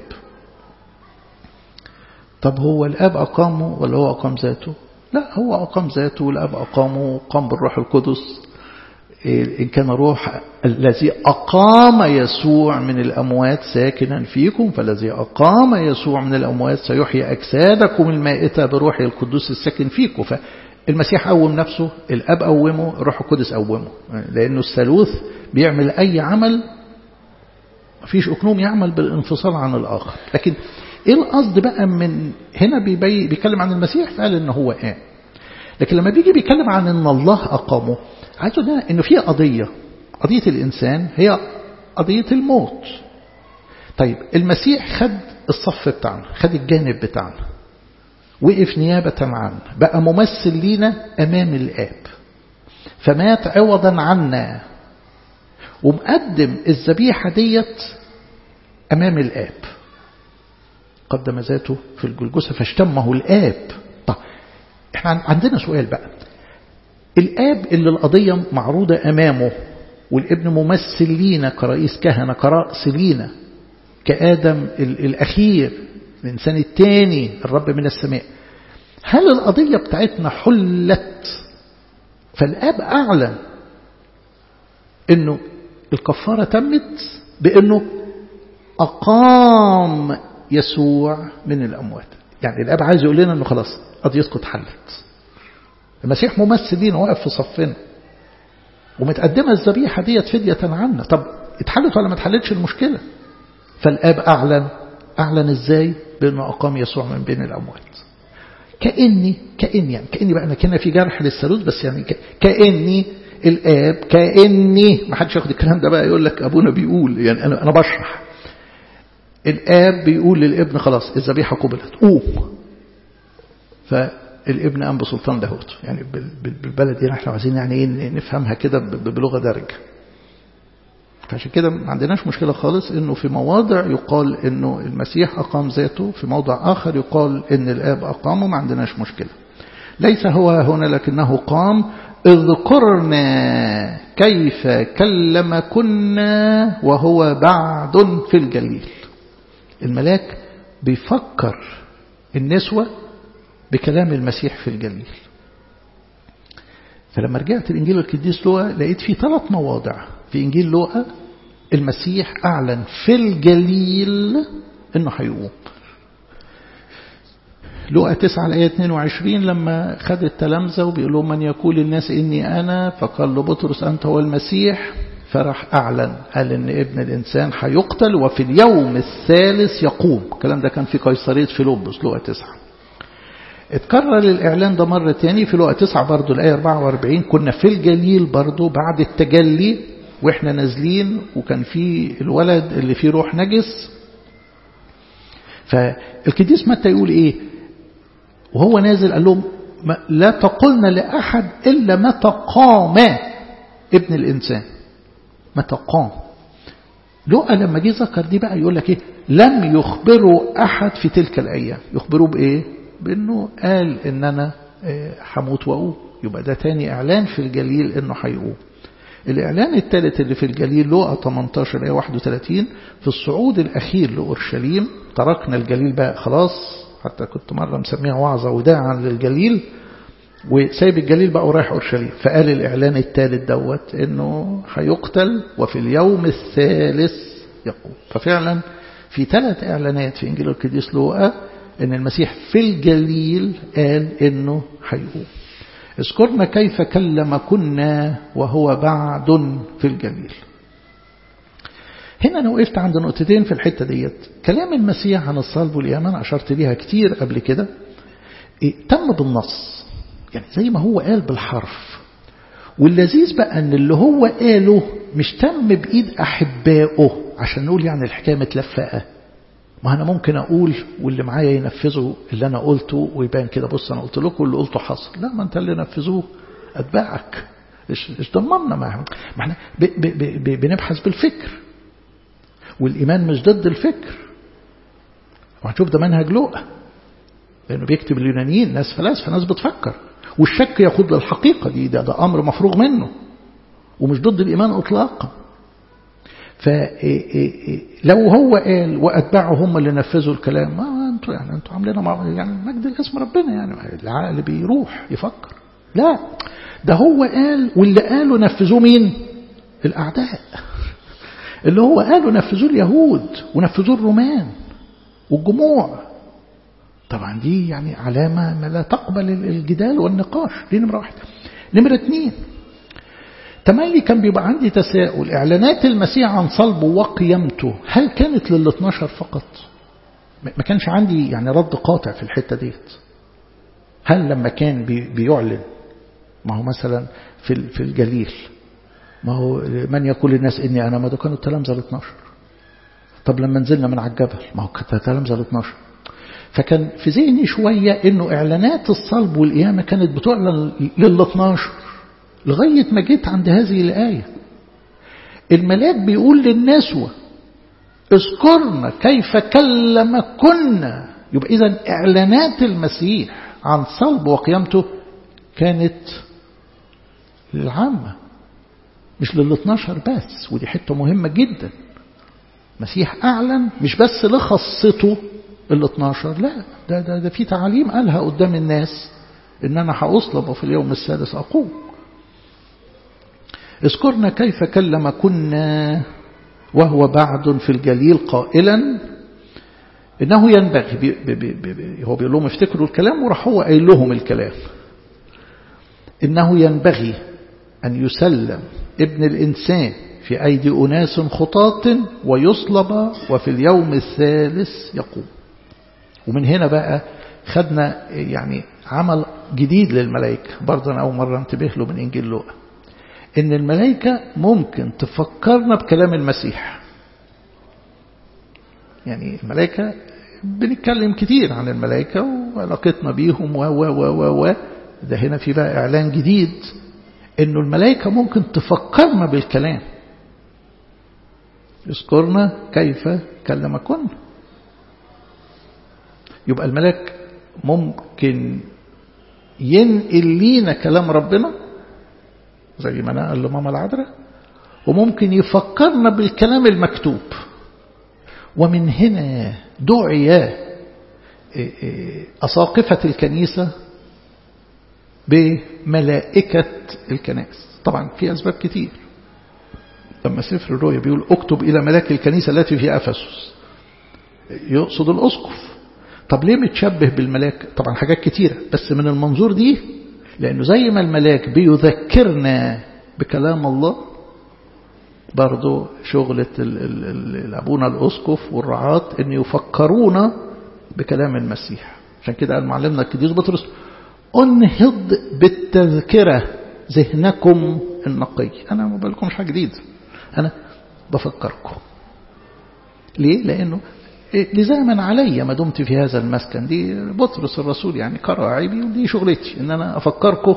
طب هو الآب أقامه ولا هو أقام ذاته لا هو أقام ذاته والأب أقامه قام بالروح القدس إن كان روح الذي أقام يسوع من الأموات ساكنا فيكم فالذي أقام يسوع من الأموات سيحيي أجسادكم المائتة بروح القدس الساكن فيكم فالمسيح قوم نفسه الأب قومه الروح القدس قومه لأنه الثالوث بيعمل أي عمل مفيش أكنوم يعمل بالانفصال عن الآخر لكن ايه القصد بقى من هنا بيبي بيتكلم عن المسيح فقال ان هو قام لكن لما بيجي بيتكلم عن ان الله اقامه عايز اقول انه في قضيه قضيه الانسان هي قضيه الموت طيب المسيح خد الصف بتاعنا خد الجانب بتاعنا وقف نيابة عنا بقى ممثل لينا أمام الآب فمات عوضا عنا ومقدم الذبيحة ديت أمام الآب قدم ذاته في الجلجسة فاشتمه الآب طيب احنا عندنا سؤال بقى الآب اللي القضية معروضة أمامه والابن ممثل لينا كرئيس كهنة كرأس لينا كآدم الأخير الإنسان الثاني الرب من السماء هل القضية بتاعتنا حلت فالآب أعلن أنه الكفارة تمت بأنه أقام يسوع من الأموات يعني الاب عايز يقول لنا انه خلاص قضيتكم اتحلت المسيح ممثل لينا واقف في صفنا ومتقدمه الذبيحه ديت فديه عنا طب اتحلت ولا ما اتحلتش المشكله فالاب اعلن اعلن ازاي بانه اقام يسوع من بين الاموات كاني كاني يعني كاني بقى انا كنا في جرح للثالوث بس يعني كاني الاب كاني ما حدش ياخد الكلام ده بقى يقول لك ابونا بيقول يعني انا انا بشرح الاب بيقول للابن خلاص الذبيحه قبلت قوم فالابن قام بسلطان لاهوت يعني بالبلد هنا احنا عايزين يعني ايه نفهمها كده بلغه دارجه فعشان كده ما عندناش مشكلة خالص انه في مواضع يقال انه المسيح اقام ذاته في موضع اخر يقال ان الاب اقامه ما عندناش مشكلة ليس هو هنا لكنه قام اذكرنا كيف كلم كنا وهو بعد في الجليل الملاك بيفكر النسوة بكلام المسيح في الجليل فلما رجعت الإنجيل القديس لوقا لقيت فيه ثلاث مواضع في إنجيل لوقا المسيح أعلن في الجليل إنه هيقوم لوقا 9 الآية 22 لما خد التلامذة وبيقول لهم من يقول الناس إني أنا فقال له بطرس أنت هو المسيح فراح أعلن قال إن ابن الإنسان هيقتل وفي اليوم الثالث يقوم الكلام ده كان في قيصرية فيلبس لوقا 9 اتكرر الإعلان ده مرة تاني في لقى 9 برضو الآية 44 كنا في الجليل برضو بعد التجلي وإحنا نازلين وكان في الولد اللي فيه روح نجس فالقديس متى يقول إيه وهو نازل قال لهم لا تقلن لأحد إلا متى قام ابن الإنسان متى قام لقى لما جه ذكر دي بقى يقول لك إيه لم يخبروا أحد في تلك الأيام يخبروا بإيه بأنه قال إن أنا هموت وأقوم يبقى ده تاني إعلان في الجليل إنه هيقوم الإعلان الثالث اللي في الجليل لقى 18 آية 31 في الصعود الأخير لأورشليم تركنا الجليل بقى خلاص حتى كنت مرة مسميها وعظة وداعا للجليل وسايب الجليل بقى ورايح أورشليم فقال الإعلان الثالث دوت إنه هيقتل وفي اليوم الثالث يقوم ففعلا في ثلاث إعلانات في إنجيل القديس لوقا إن المسيح في الجليل قال إنه هيقوم اذكرنا كيف كلم كنا وهو بعد في الجليل هنا أنا وقفت عند نقطتين في الحتة ديت كلام المسيح عن الصلب والإيمان أشرت ليها كتير قبل كده إيه تم بالنص يعني زي ما هو قال بالحرف واللذيذ بقى أن اللي هو قاله مش تم بإيد أحبائه عشان نقول يعني الحكاية متلفقة ما أنا ممكن أقول واللي معايا ينفذوا اللي أنا قلته ويبان كده بص أنا قلت لكم اللي قلته حصل لا ما أنت اللي نفذوه أتباعك إيش ضمننا ما احنا بنبحث بالفكر والإيمان مش ضد الفكر وهنشوف ده منهج لوقا لأنه بيكتب اليونانيين ناس فلاسفة ناس بتفكر والشك يقود للحقيقة دي ده, ده أمر مفروغ منه ومش ضد الإيمان إطلاقا فلو هو قال وأتباعه هم اللي نفذوا الكلام ما أنتوا يعني أنتوا عاملين يعني مجد الاسم ربنا يعني العقل بيروح يفكر لا ده هو قال واللي قالوا نفذوه مين الأعداء اللي هو قالوا نفذوه اليهود ونفذوه الرومان والجموع طبعا دي يعني علامة ما لا تقبل الجدال والنقاش دي نمرة واحدة نمرة اثنين تملي كان بيبقى عندي تساؤل إعلانات المسيح عن صلبه وقيامته هل كانت لل 12 فقط ما كانش عندي يعني رد قاطع في الحتة ديت هل لما كان بيعلن ما هو مثلا في في الجليل ما هو من يقول للناس إني أنا ما ده كانوا التلامذة ال 12 طب لما نزلنا من على الجبل ما هو كانت التلامذة ال 12 فكان في ذهني شوية إنه إعلانات الصلب والقيامة كانت بتعلن لل 12 لغاية ما جيت عند هذه الآية الملاك بيقول للنسوة اذكرنا كيف كلم كنا يبقى إذا إعلانات المسيح عن صلب وقيامته كانت للعامة مش لل 12 بس ودي حتة مهمة جدا المسيح أعلن مش بس لخصته ال 12 لا ده, ده, ده في تعاليم قالها قدام الناس إن أنا هأصلب وفي اليوم السادس أقوم اذكرنا كيف كلم كنا وهو بعد في الجليل قائلا إنه ينبغي بي بي بي بي هو بيقول لهم افتكروا الكلام وراح هو قايل لهم الكلام إنه ينبغي أن يسلم ابن الإنسان في أيدي أناس خطاط ويصلب وفي اليوم الثالث يقوم ومن هنا بقى خدنا يعني عمل جديد للملائكة برضه أنا أول مرة انتبه له من إنجيل لوقا إن الملائكة ممكن تفكرنا بكلام المسيح يعني الملائكة بنتكلم كتير عن الملائكة وعلاقتنا بيهم و و و و و ده هنا في بقى إعلان جديد إنه الملائكة ممكن تفكرنا بالكلام يذكرنا كيف كلمكن يبقى الملاك ممكن ينقل لينا كلام ربنا زي ما نقل لماما العذراء وممكن يفكرنا بالكلام المكتوب ومن هنا دعي أساقفة الكنيسة بملائكة الكنائس طبعا في أسباب كتير لما سفر الرؤيا بيقول اكتب إلى ملاك الكنيسة التي في أفسس يقصد الأسقف طب ليه متشبه بالملاك طبعا حاجات كتيرة بس من المنظور دي لأنه زي ما الملاك بيذكرنا بكلام الله برضو شغلة أبونا الأسقف والرعاة أن يفكرونا بكلام المسيح عشان كده قال معلمنا القديس بطرس انهض بالتذكرة ذهنكم النقي أنا ما بالكمش حاجة جديدة أنا بفكركم ليه؟ لأنه لزاما علي ما دمت في هذا المسكن دي بطرس الرسول يعني كراعي دي شغلتي ان انا افكركم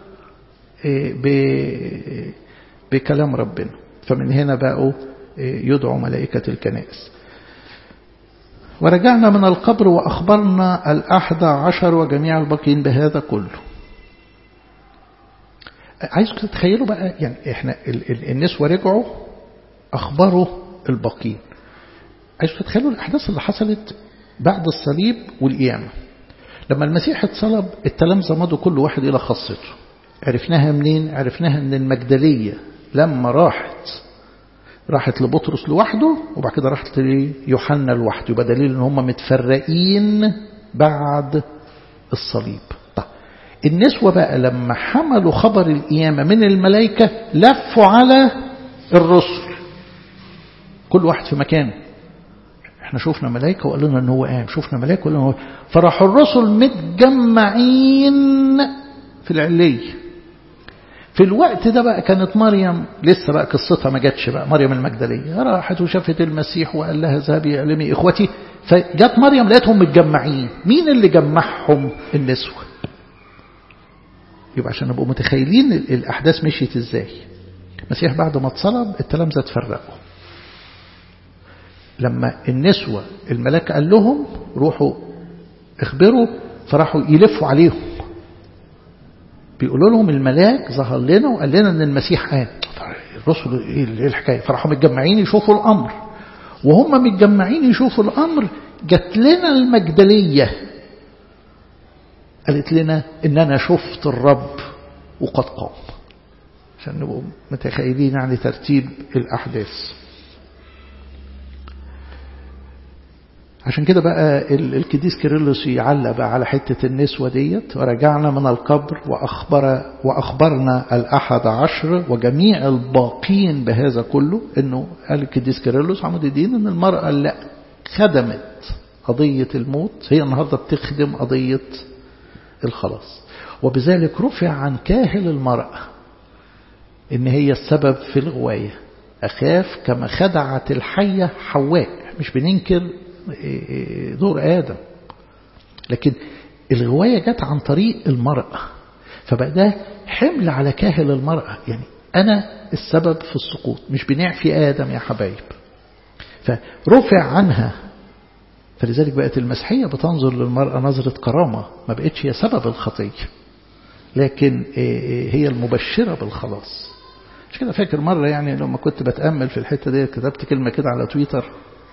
بكلام ربنا فمن هنا بقوا يدعو ملائكة الكنائس ورجعنا من القبر وأخبرنا الأحد عشر وجميع الباقين بهذا كله عايزكم تتخيلوا بقى يعني احنا النسوة رجعوا أخبروا الباقين عايزكم تتخيلوا الأحداث اللي حصلت بعد الصليب والقيامة لما المسيح اتصلب التلامذة مضوا كل واحد إلى خاصته عرفناها منين؟ عرفناها من المجدلية لما راحت راحت لبطرس لوحده وبعد كده راحت ليوحنا لوحده يبقى دليل ان هم متفرقين بعد الصليب طيب النسوة بقى لما حملوا خبر القيامة من الملائكة لفوا على الرسل كل واحد في مكانه احنا شفنا ملائكة وقالوا لنا ان هو قام شفنا ملائكة وقالوا لنا هو فراحوا الرسل متجمعين في العلية في الوقت ده بقى كانت مريم لسه بقى قصتها ما جاتش بقى مريم المجدلية راحت وشافت المسيح وقال لها ذهبي اعلمي اخوتي فجت مريم لقيتهم متجمعين مين اللي جمعهم النسوة يبقى عشان نبقوا متخيلين الأحداث مشيت ازاي المسيح بعد ما اتصلب التلامذة اتفرقوا لما النسوة الملاك قال لهم روحوا اخبروا فراحوا يلفوا عليهم بيقولوا لهم الملاك ظهر لنا وقال لنا ان المسيح قام الرسل ايه الحكايه فراحوا متجمعين يشوفوا الامر وهم متجمعين يشوفوا الامر جات لنا المجدليه قالت لنا ان انا شفت الرب وقد قام عشان نبقوا متخيلين يعني ترتيب الاحداث عشان كده بقى الكديس كيرلس يعلق بقى على حتة النسوة ديت ورجعنا من القبر وأخبر وأخبرنا الأحد عشر وجميع الباقين بهذا كله إنه قال الكديس كيرلس عمود الدين إن المرأة اللي خدمت قضية الموت هي النهاردة بتخدم قضية الخلاص وبذلك رفع عن كاهل المرأة إن هي السبب في الغواية أخاف كما خدعت الحية حواء مش بننكر دور آدم لكن الغواية جت عن طريق المرأة فبقى ده حمل على كاهل المرأة يعني أنا السبب في السقوط مش بنعفي آدم يا حبايب فرفع عنها فلذلك بقت المسيحية بتنظر للمرأة نظرة كرامة ما بقتش هي سبب الخطية لكن هي المبشرة بالخلاص مش كده فاكر مرة يعني لما كنت بتأمل في الحتة دي كتبت كلمة كده على تويتر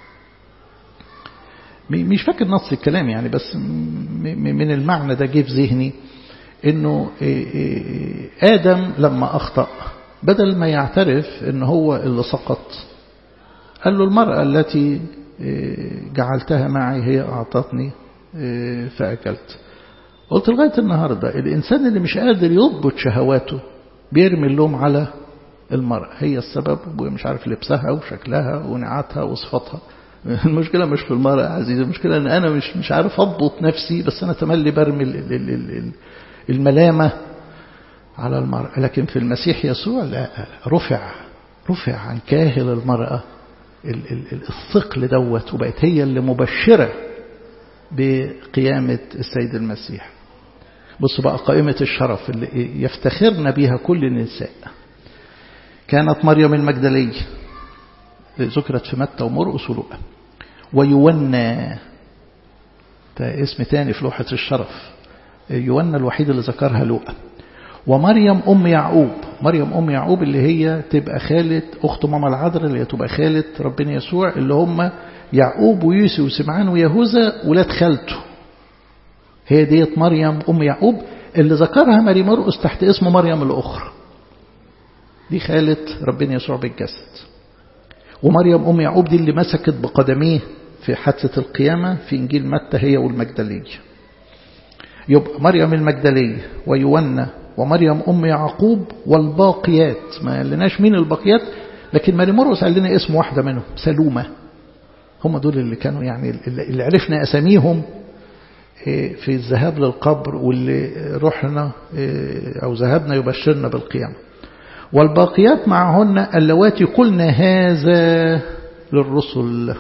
مش فاكر نص الكلام يعني بس من المعنى ده جه في ذهني انه آدم لما أخطأ بدل ما يعترف ان هو اللي سقط قال له المرأة التي جعلتها معي هي أعطتني فأكلت قلت لغاية النهاردة الإنسان اللي مش قادر يضبط شهواته بيرمي اللوم على المرأة هي السبب ومش عارف لبسها وشكلها ونعاتها وصفتها المشكلة مش في المرأة عزيزي المشكلة أن أنا مش مش عارف أضبط نفسي بس أنا تملي برمي الملامة على المرأة لكن في المسيح يسوع لا رفع رفع عن كاهل المرأة الثقل دوت وبقت هي اللي مبشرة بقيامة السيد المسيح بص بقى قائمة الشرف اللي يفتخرن بها كل النساء كانت مريم المجدلية ذكرت في متى ومرقس ولوقا ويونا ده اسم تاني في لوحة الشرف يونا الوحيد اللي ذكرها لوقا ومريم أم يعقوب مريم أم يعقوب اللي هي تبقى خالة أخت ماما العذراء اللي هي تبقى خالة ربنا يسوع اللي هم يعقوب ويوسف وسمعان ويهوذا ولاد خالته هي ديت مريم أم يعقوب اللي ذكرها ماري مرقس تحت اسم مريم الأخرى دي خالة ربنا يسوع بالجسد ومريم أم يعقوب دي اللي مسكت بقدميه في حادثة القيامة في إنجيل متى هي والمجدلية يبقى مريم المجدلية ويونا ومريم أم يعقوب والباقيات ما قالناش مين الباقيات لكن ماري مرقس قال لنا اسم واحدة منهم سلومة هم دول اللي كانوا يعني اللي عرفنا أساميهم في الذهاب للقبر واللي رحنا أو ذهبنا يبشرنا بالقيامة والباقيات معهن اللواتي قلنا هذا للرسل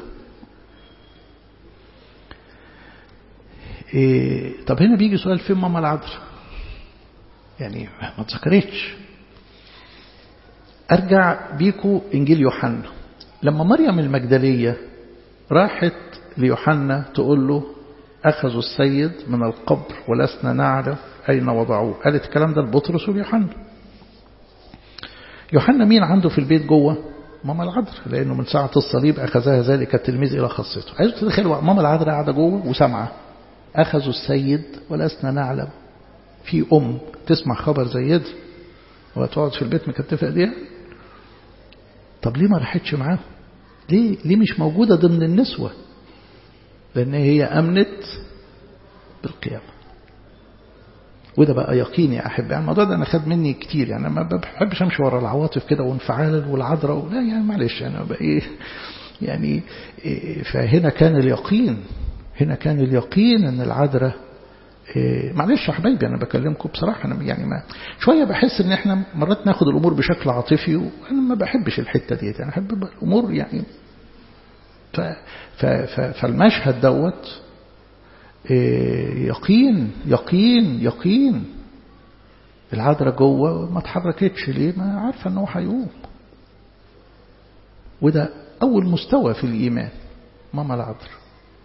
إيه طب هنا بيجي سؤال فين ماما العذراء يعني ما اتذكرتش ارجع بيكو انجيل يوحنا لما مريم المجدليه راحت ليوحنا تقول له اخذوا السيد من القبر ولسنا نعرف اين وضعوه قالت الكلام ده لبطرس ويوحنا يوحنا مين عنده في البيت جوه ماما العذراء لانه من ساعه الصليب اخذها ذلك التلميذ الى خاصته عايز تتخيل ماما العذراء قاعده جوه وسامعه أخذوا السيد ولسنا نعلم في أم تسمع خبر زي ده وتقعد في البيت مكتفة ايديها طب ليه ما راحتش معاه ليه ليه مش موجودة ضمن النسوة لأن هي أمنت بالقيامة وده بقى يقيني يا أحب يعني الموضوع ده أنا خد مني كتير يعني ما بحبش أمشي ورا العواطف كده وانفعال والعذراء لا يعني معلش أنا بقى إيه يعني إيه فهنا كان اليقين هنا كان اليقين ان العذراء إيه معلش يا حبايبي انا بكلمكم بصراحه انا يعني ما شويه بحس ان احنا مرات ناخد الامور بشكل عاطفي وانا ما بحبش الحته ديت انا احب الامور يعني ف ف ف فالمشهد دوت إيه يقين يقين يقين العذراء جوه ما اتحركتش ليه ما عارفه ان هو هيقوم وده اول مستوى في الايمان ماما العذراء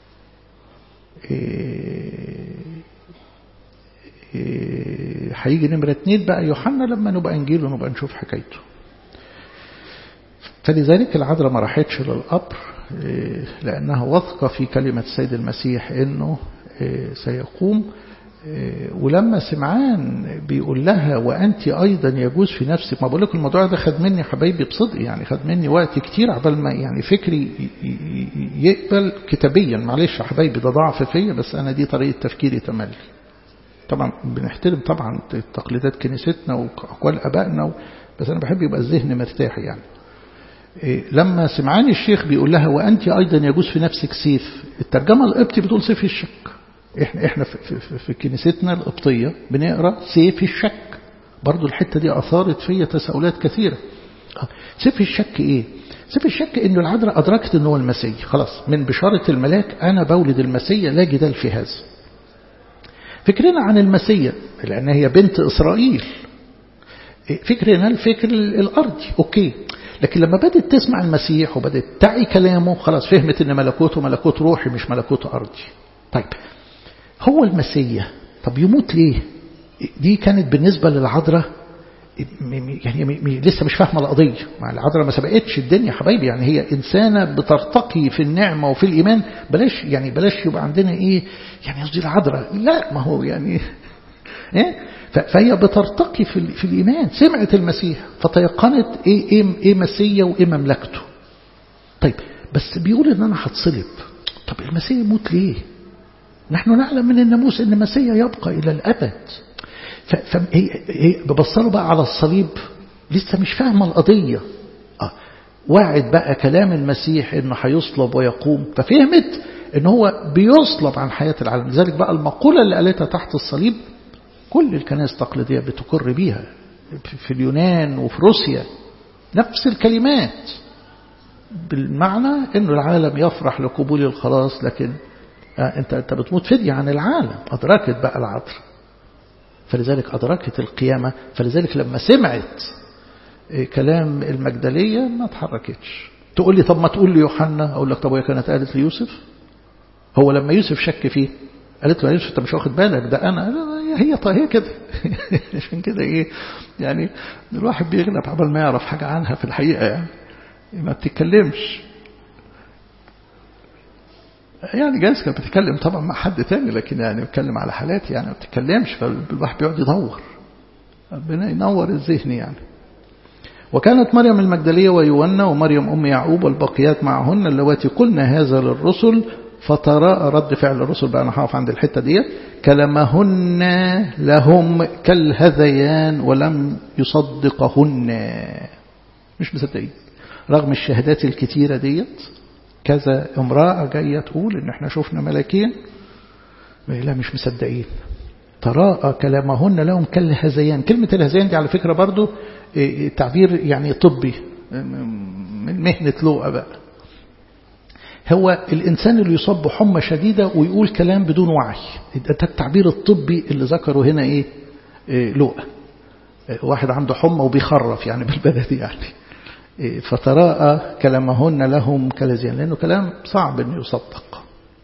هيجي نمرة اتنين بقى يوحنا لما نبقى انجيل ونبقى نشوف حكايته فلذلك العذراء ما راحتش للقبر لأنها واثقة في كلمة السيد المسيح إنه سيقوم ولما سمعان بيقول لها وأنت أيضا يجوز في نفسك ما بقول لكم الموضوع ده خد مني حبايبي بصدق يعني خد مني وقت كتير عبال ما يعني فكري يقبل كتابيا معلش يا حبايبي ده ضعف فيا بس أنا دي طريقة تفكيري تملي طبعا بنحترم طبعا تقليدات كنيستنا وأقوال أبائنا بس أنا بحب يبقى الذهن مرتاح يعني لما سمعان الشيخ بيقول لها وأنت أيضا يجوز في نفسك سيف الترجمة القبطي بتقول سيف الشك احنا احنا في, في, في كنيستنا القبطيه بنقرا سيف الشك برضو الحته دي اثارت فيا تساؤلات كثيره سيف الشك ايه سيف الشك انه العذراء ادركت انه هو المسيح خلاص من بشاره الملاك انا بولد المسيح لا جدال في هذا فكرنا عن المسيح لان هي بنت اسرائيل فكرنا الفكر الارضي اوكي لكن لما بدأت تسمع المسيح وبدأت تعي كلامه خلاص فهمت ان ملكوته ملكوت روحي مش ملكوت ارضي طيب هو المسيح طب يموت ليه دي كانت بالنسبة للعذراء يعني لسه مش فاهمة القضية مع العذراء ما سبقتش الدنيا حبايبي يعني هي إنسانة بترتقي في النعمة وفي الإيمان بلاش يعني بلاش يبقى عندنا إيه يعني قصدي العذراء لا ما هو يعني إيه فهي بترتقي في, في الإيمان سمعت المسيح فتيقنت إيه, إيه, إيه مسيا وإيه مملكته طيب بس بيقول ان انا هتصلب طب المسيح يموت ليه نحن نعلم من الناموس ان المسيح يبقى الى الابد فهي هي ببصله بقى على الصليب لسه مش فاهمه القضيه آه. واعد بقى كلام المسيح انه هيصلب ويقوم ففهمت ان هو بيصلب عن حياه العالم لذلك بقى المقوله اللي قالتها تحت الصليب كل الكنائس التقليديه بتقر بيها في اليونان وفي روسيا نفس الكلمات بالمعنى انه العالم يفرح لقبول الخلاص لكن انت انت بتموت فدية عن العالم ادركت بقى العطر فلذلك ادركت القيامة فلذلك لما سمعت كلام المجدلية ما اتحركتش تقول لي طب ما تقول لي يوحنا اقول لك طب وهي كانت قالت ليوسف هو لما يوسف شك فيه قالت له يوسف انت مش واخد بالك ده انا هي طيب هي كده عشان كده ايه يعني الواحد بيغلب عبال ما يعرف حاجة عنها في الحقيقة يعني ما بتتكلمش يعني جالس كانت بتتكلم طبعا مع حد تاني لكن يعني بتكلم على حالات يعني ما بتتكلمش فالواحد بيقعد يدور ربنا ينور الذهن يعني وكانت مريم المجدلية ويونا ومريم أم يعقوب والبقيات معهن اللواتي قلنا هذا للرسل فتراءى رد فعل الرسل بقى أنا هقف عند الحتة ديت كلمهن لهم كالهذيان ولم يصدقهن مش مصدقين رغم الشهادات الكتيرة ديت كذا امرأة جاية تقول ان احنا شفنا ملاكين لا مش مصدقين تراءى كلامهن لهم كالهذيان كلمة الهذيان دي على فكرة برضو تعبير يعني طبي من مهنة لوقا بقى هو الإنسان اللي يصاب بحمى شديدة ويقول كلام بدون وعي ده التعبير الطبي اللي ذكره هنا إيه, إيه لوقا واحد عنده حمى وبيخرف يعني بالبلدي يعني فتراءى كلامهن لهم كالذين لأنه كلام صعب أن يصدق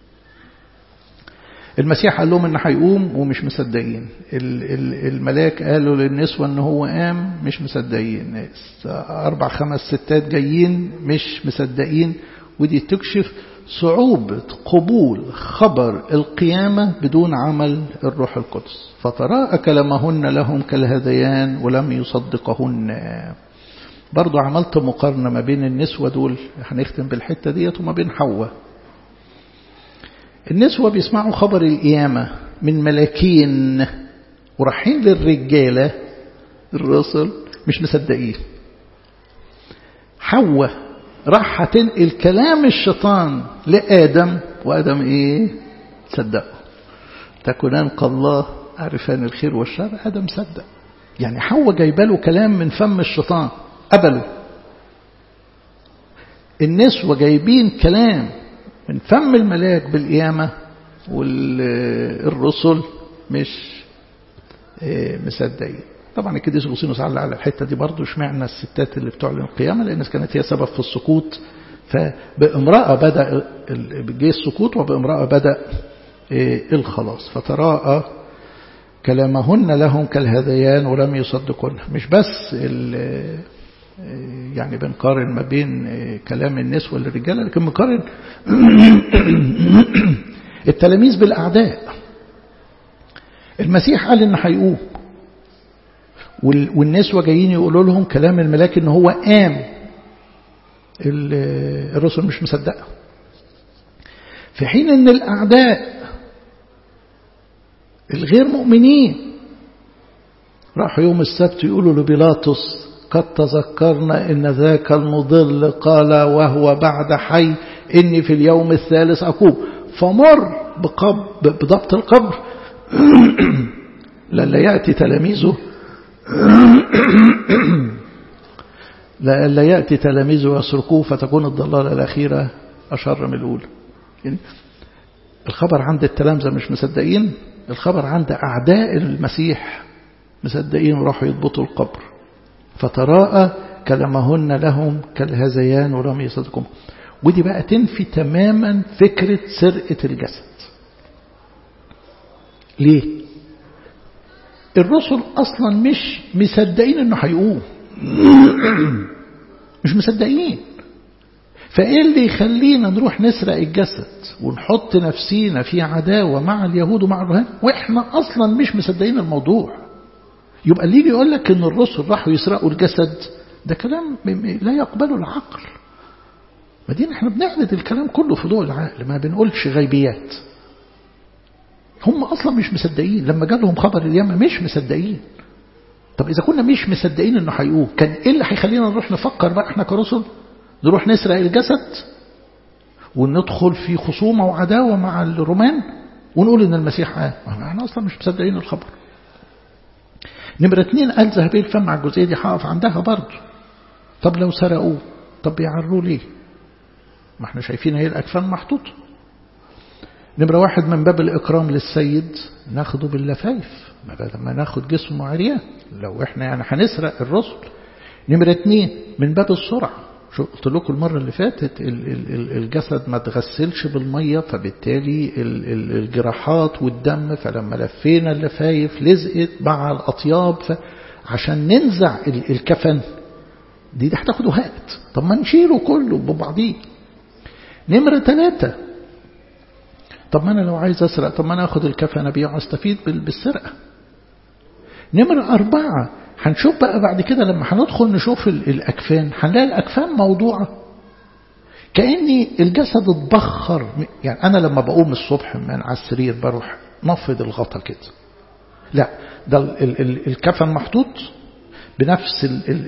المسيح قال لهم أنه هيقوم ومش مصدقين الملاك قالوا للنسوة أنه هو قام مش مصدقين أربع خمس ستات جايين مش مصدقين ودي تكشف صعوبة قبول خبر القيامة بدون عمل الروح القدس فتراءى كلامهن لهم كالهذيان ولم يصدقهن برضو عملت مقارنة ما بين النسوة دول هنختم بالحتة ديت وما بين حواء النسوة بيسمعوا خبر القيامة من ملاكين ورايحين للرجالة الرسل مش مصدقين حواء راح تنقل كلام الشيطان لآدم وآدم إيه صدقه تكونان كالله عرفان الخير والشر آدم صدق يعني حواء جايبه له كلام من فم الشيطان قبلوا النسوة جايبين كلام من فم الملاك بالقيامة والرسل مش مصدقين طبعا القديس اغسطينوس علق على الحته دي برضه اشمعنى الستات اللي بتعلن القيامه لان كانت هي سبب في السقوط فبامراه بدا جه السقوط وبامراه بدا الخلاص فتراءى كلامهن لهم كالهذيان ولم يصدقن مش بس يعني بنقارن ما بين كلام النسوة للرجالة لكن بنقارن التلاميذ بالأعداء المسيح قال إن هيقوم والنسوة جايين يقولوا لهم كلام الملاك إن هو قام الرسل مش مصدقة في حين إن الأعداء الغير مؤمنين راحوا يوم السبت يقولوا لبيلاطس قد تذكرنا إن ذاك المضل قال وهو بعد حي إني في اليوم الثالث أقوم فمر بقب بضبط القبر لألا يأتي تلاميذه لألا يأتي تلاميذه يسرقوه فتكون الضلالة الأخيرة أشر من الأولى يعني الخبر عند التلامذة مش مصدقين الخبر عند أعداء المسيح مصدقين وراحوا يضبطوا القبر فتراءى كلمهن لهم كالهذيان ولم يصدقهم ودي بقى تنفي تماما فكرة سرقة الجسد ليه الرسل أصلا مش مصدقين أنه هيقوم مش مصدقين فإيه اللي يخلينا نروح نسرق الجسد ونحط نفسينا في عداوة مع اليهود ومع الرهان وإحنا أصلا مش مصدقين الموضوع يبقى اللي يجي يقول لك ان الرسل راحوا يسرقوا الجسد ده كلام لا يقبله العقل ما دي احنا بنعرض الكلام كله في ضوء العقل ما بنقولش غيبيات هم اصلا مش مصدقين لما جالهم خبر اليمن مش مصدقين طب اذا كنا مش مصدقين انه هيقوم كان ايه اللي هيخلينا نروح نفكر بقى احنا كرسل نروح نسرق الجسد وندخل في خصومة وعداوة مع الرومان ونقول ان المسيح قام احنا اصلا مش مصدقين الخبر نمرة اتنين قال ذهبي الفم على الجزئية دي هقف عندها برضه طب لو سرقوه طب بيعروه ليه ما احنا شايفين هي الأكفان محطوطة نمرة واحد من باب الإكرام للسيد ناخده باللفايف ما بدل ما ناخد جسمه عريان لو احنا يعني هنسرق الرسل نمرة اتنين من باب السرعة شو قلت لكم المرة اللي فاتت الجسد ما تغسلش بالمية فبالتالي الجراحات والدم فلما لفينا اللفايف لزقت مع الأطياب عشان ننزع الكفن دي دي هتاخد وقت طب ما نشيله كله ببعضيه نمرة ثلاثة طب ما أنا لو عايز أسرق طب ما أنا أخد الكفن أبيعه أستفيد بالسرقة نمرة أربعة هنشوف بقى بعد كده لما هندخل نشوف الأكفان هنلاقي الأكفان موضوعة كأني الجسد اتبخر يعني أنا لما بقوم الصبح من على السرير بروح نفض الغطا كده لا ده الكفن محطوط بنفس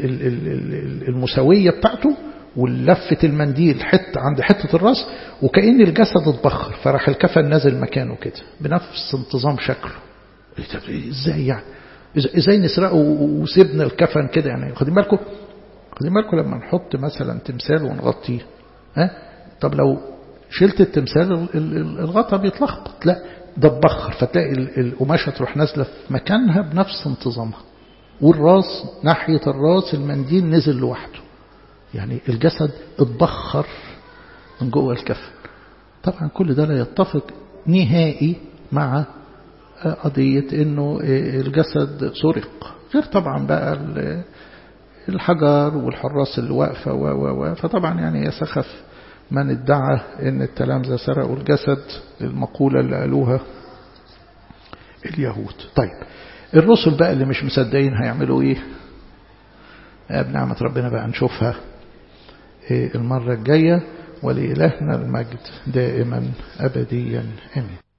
المساوية بتاعته ولفة المنديل حتة عند حتة الراس وكأن الجسد اتبخر فراح الكفن نازل مكانه كده بنفس انتظام شكله ازاي يعني ازاي نسرقه وسيبنا الكفن كده يعني خدين بالكم خدين بالكم لما نحط مثلا تمثال ونغطيه ها طب لو شلت التمثال الغطا بيتلخبط لا ده اتبخر فتلاقي القماشه تروح نازله في مكانها بنفس انتظامها والراس ناحيه الراس المنديل نزل لوحده يعني الجسد اتبخر من جوه الكفن طبعا كل ده لا يتفق نهائي مع قضية انه الجسد سرق غير طبعا بقى الحجر والحراس اللي واقفة و و و فطبعا يعني يسخف من ادعى ان التلامذة سرقوا الجسد المقولة اللي قالوها اليهود طيب الرسل بقى اللي مش مصدقين هيعملوا ايه بنعمة ربنا بقى نشوفها المرة الجاية ولإلهنا المجد دائما أبديا آمين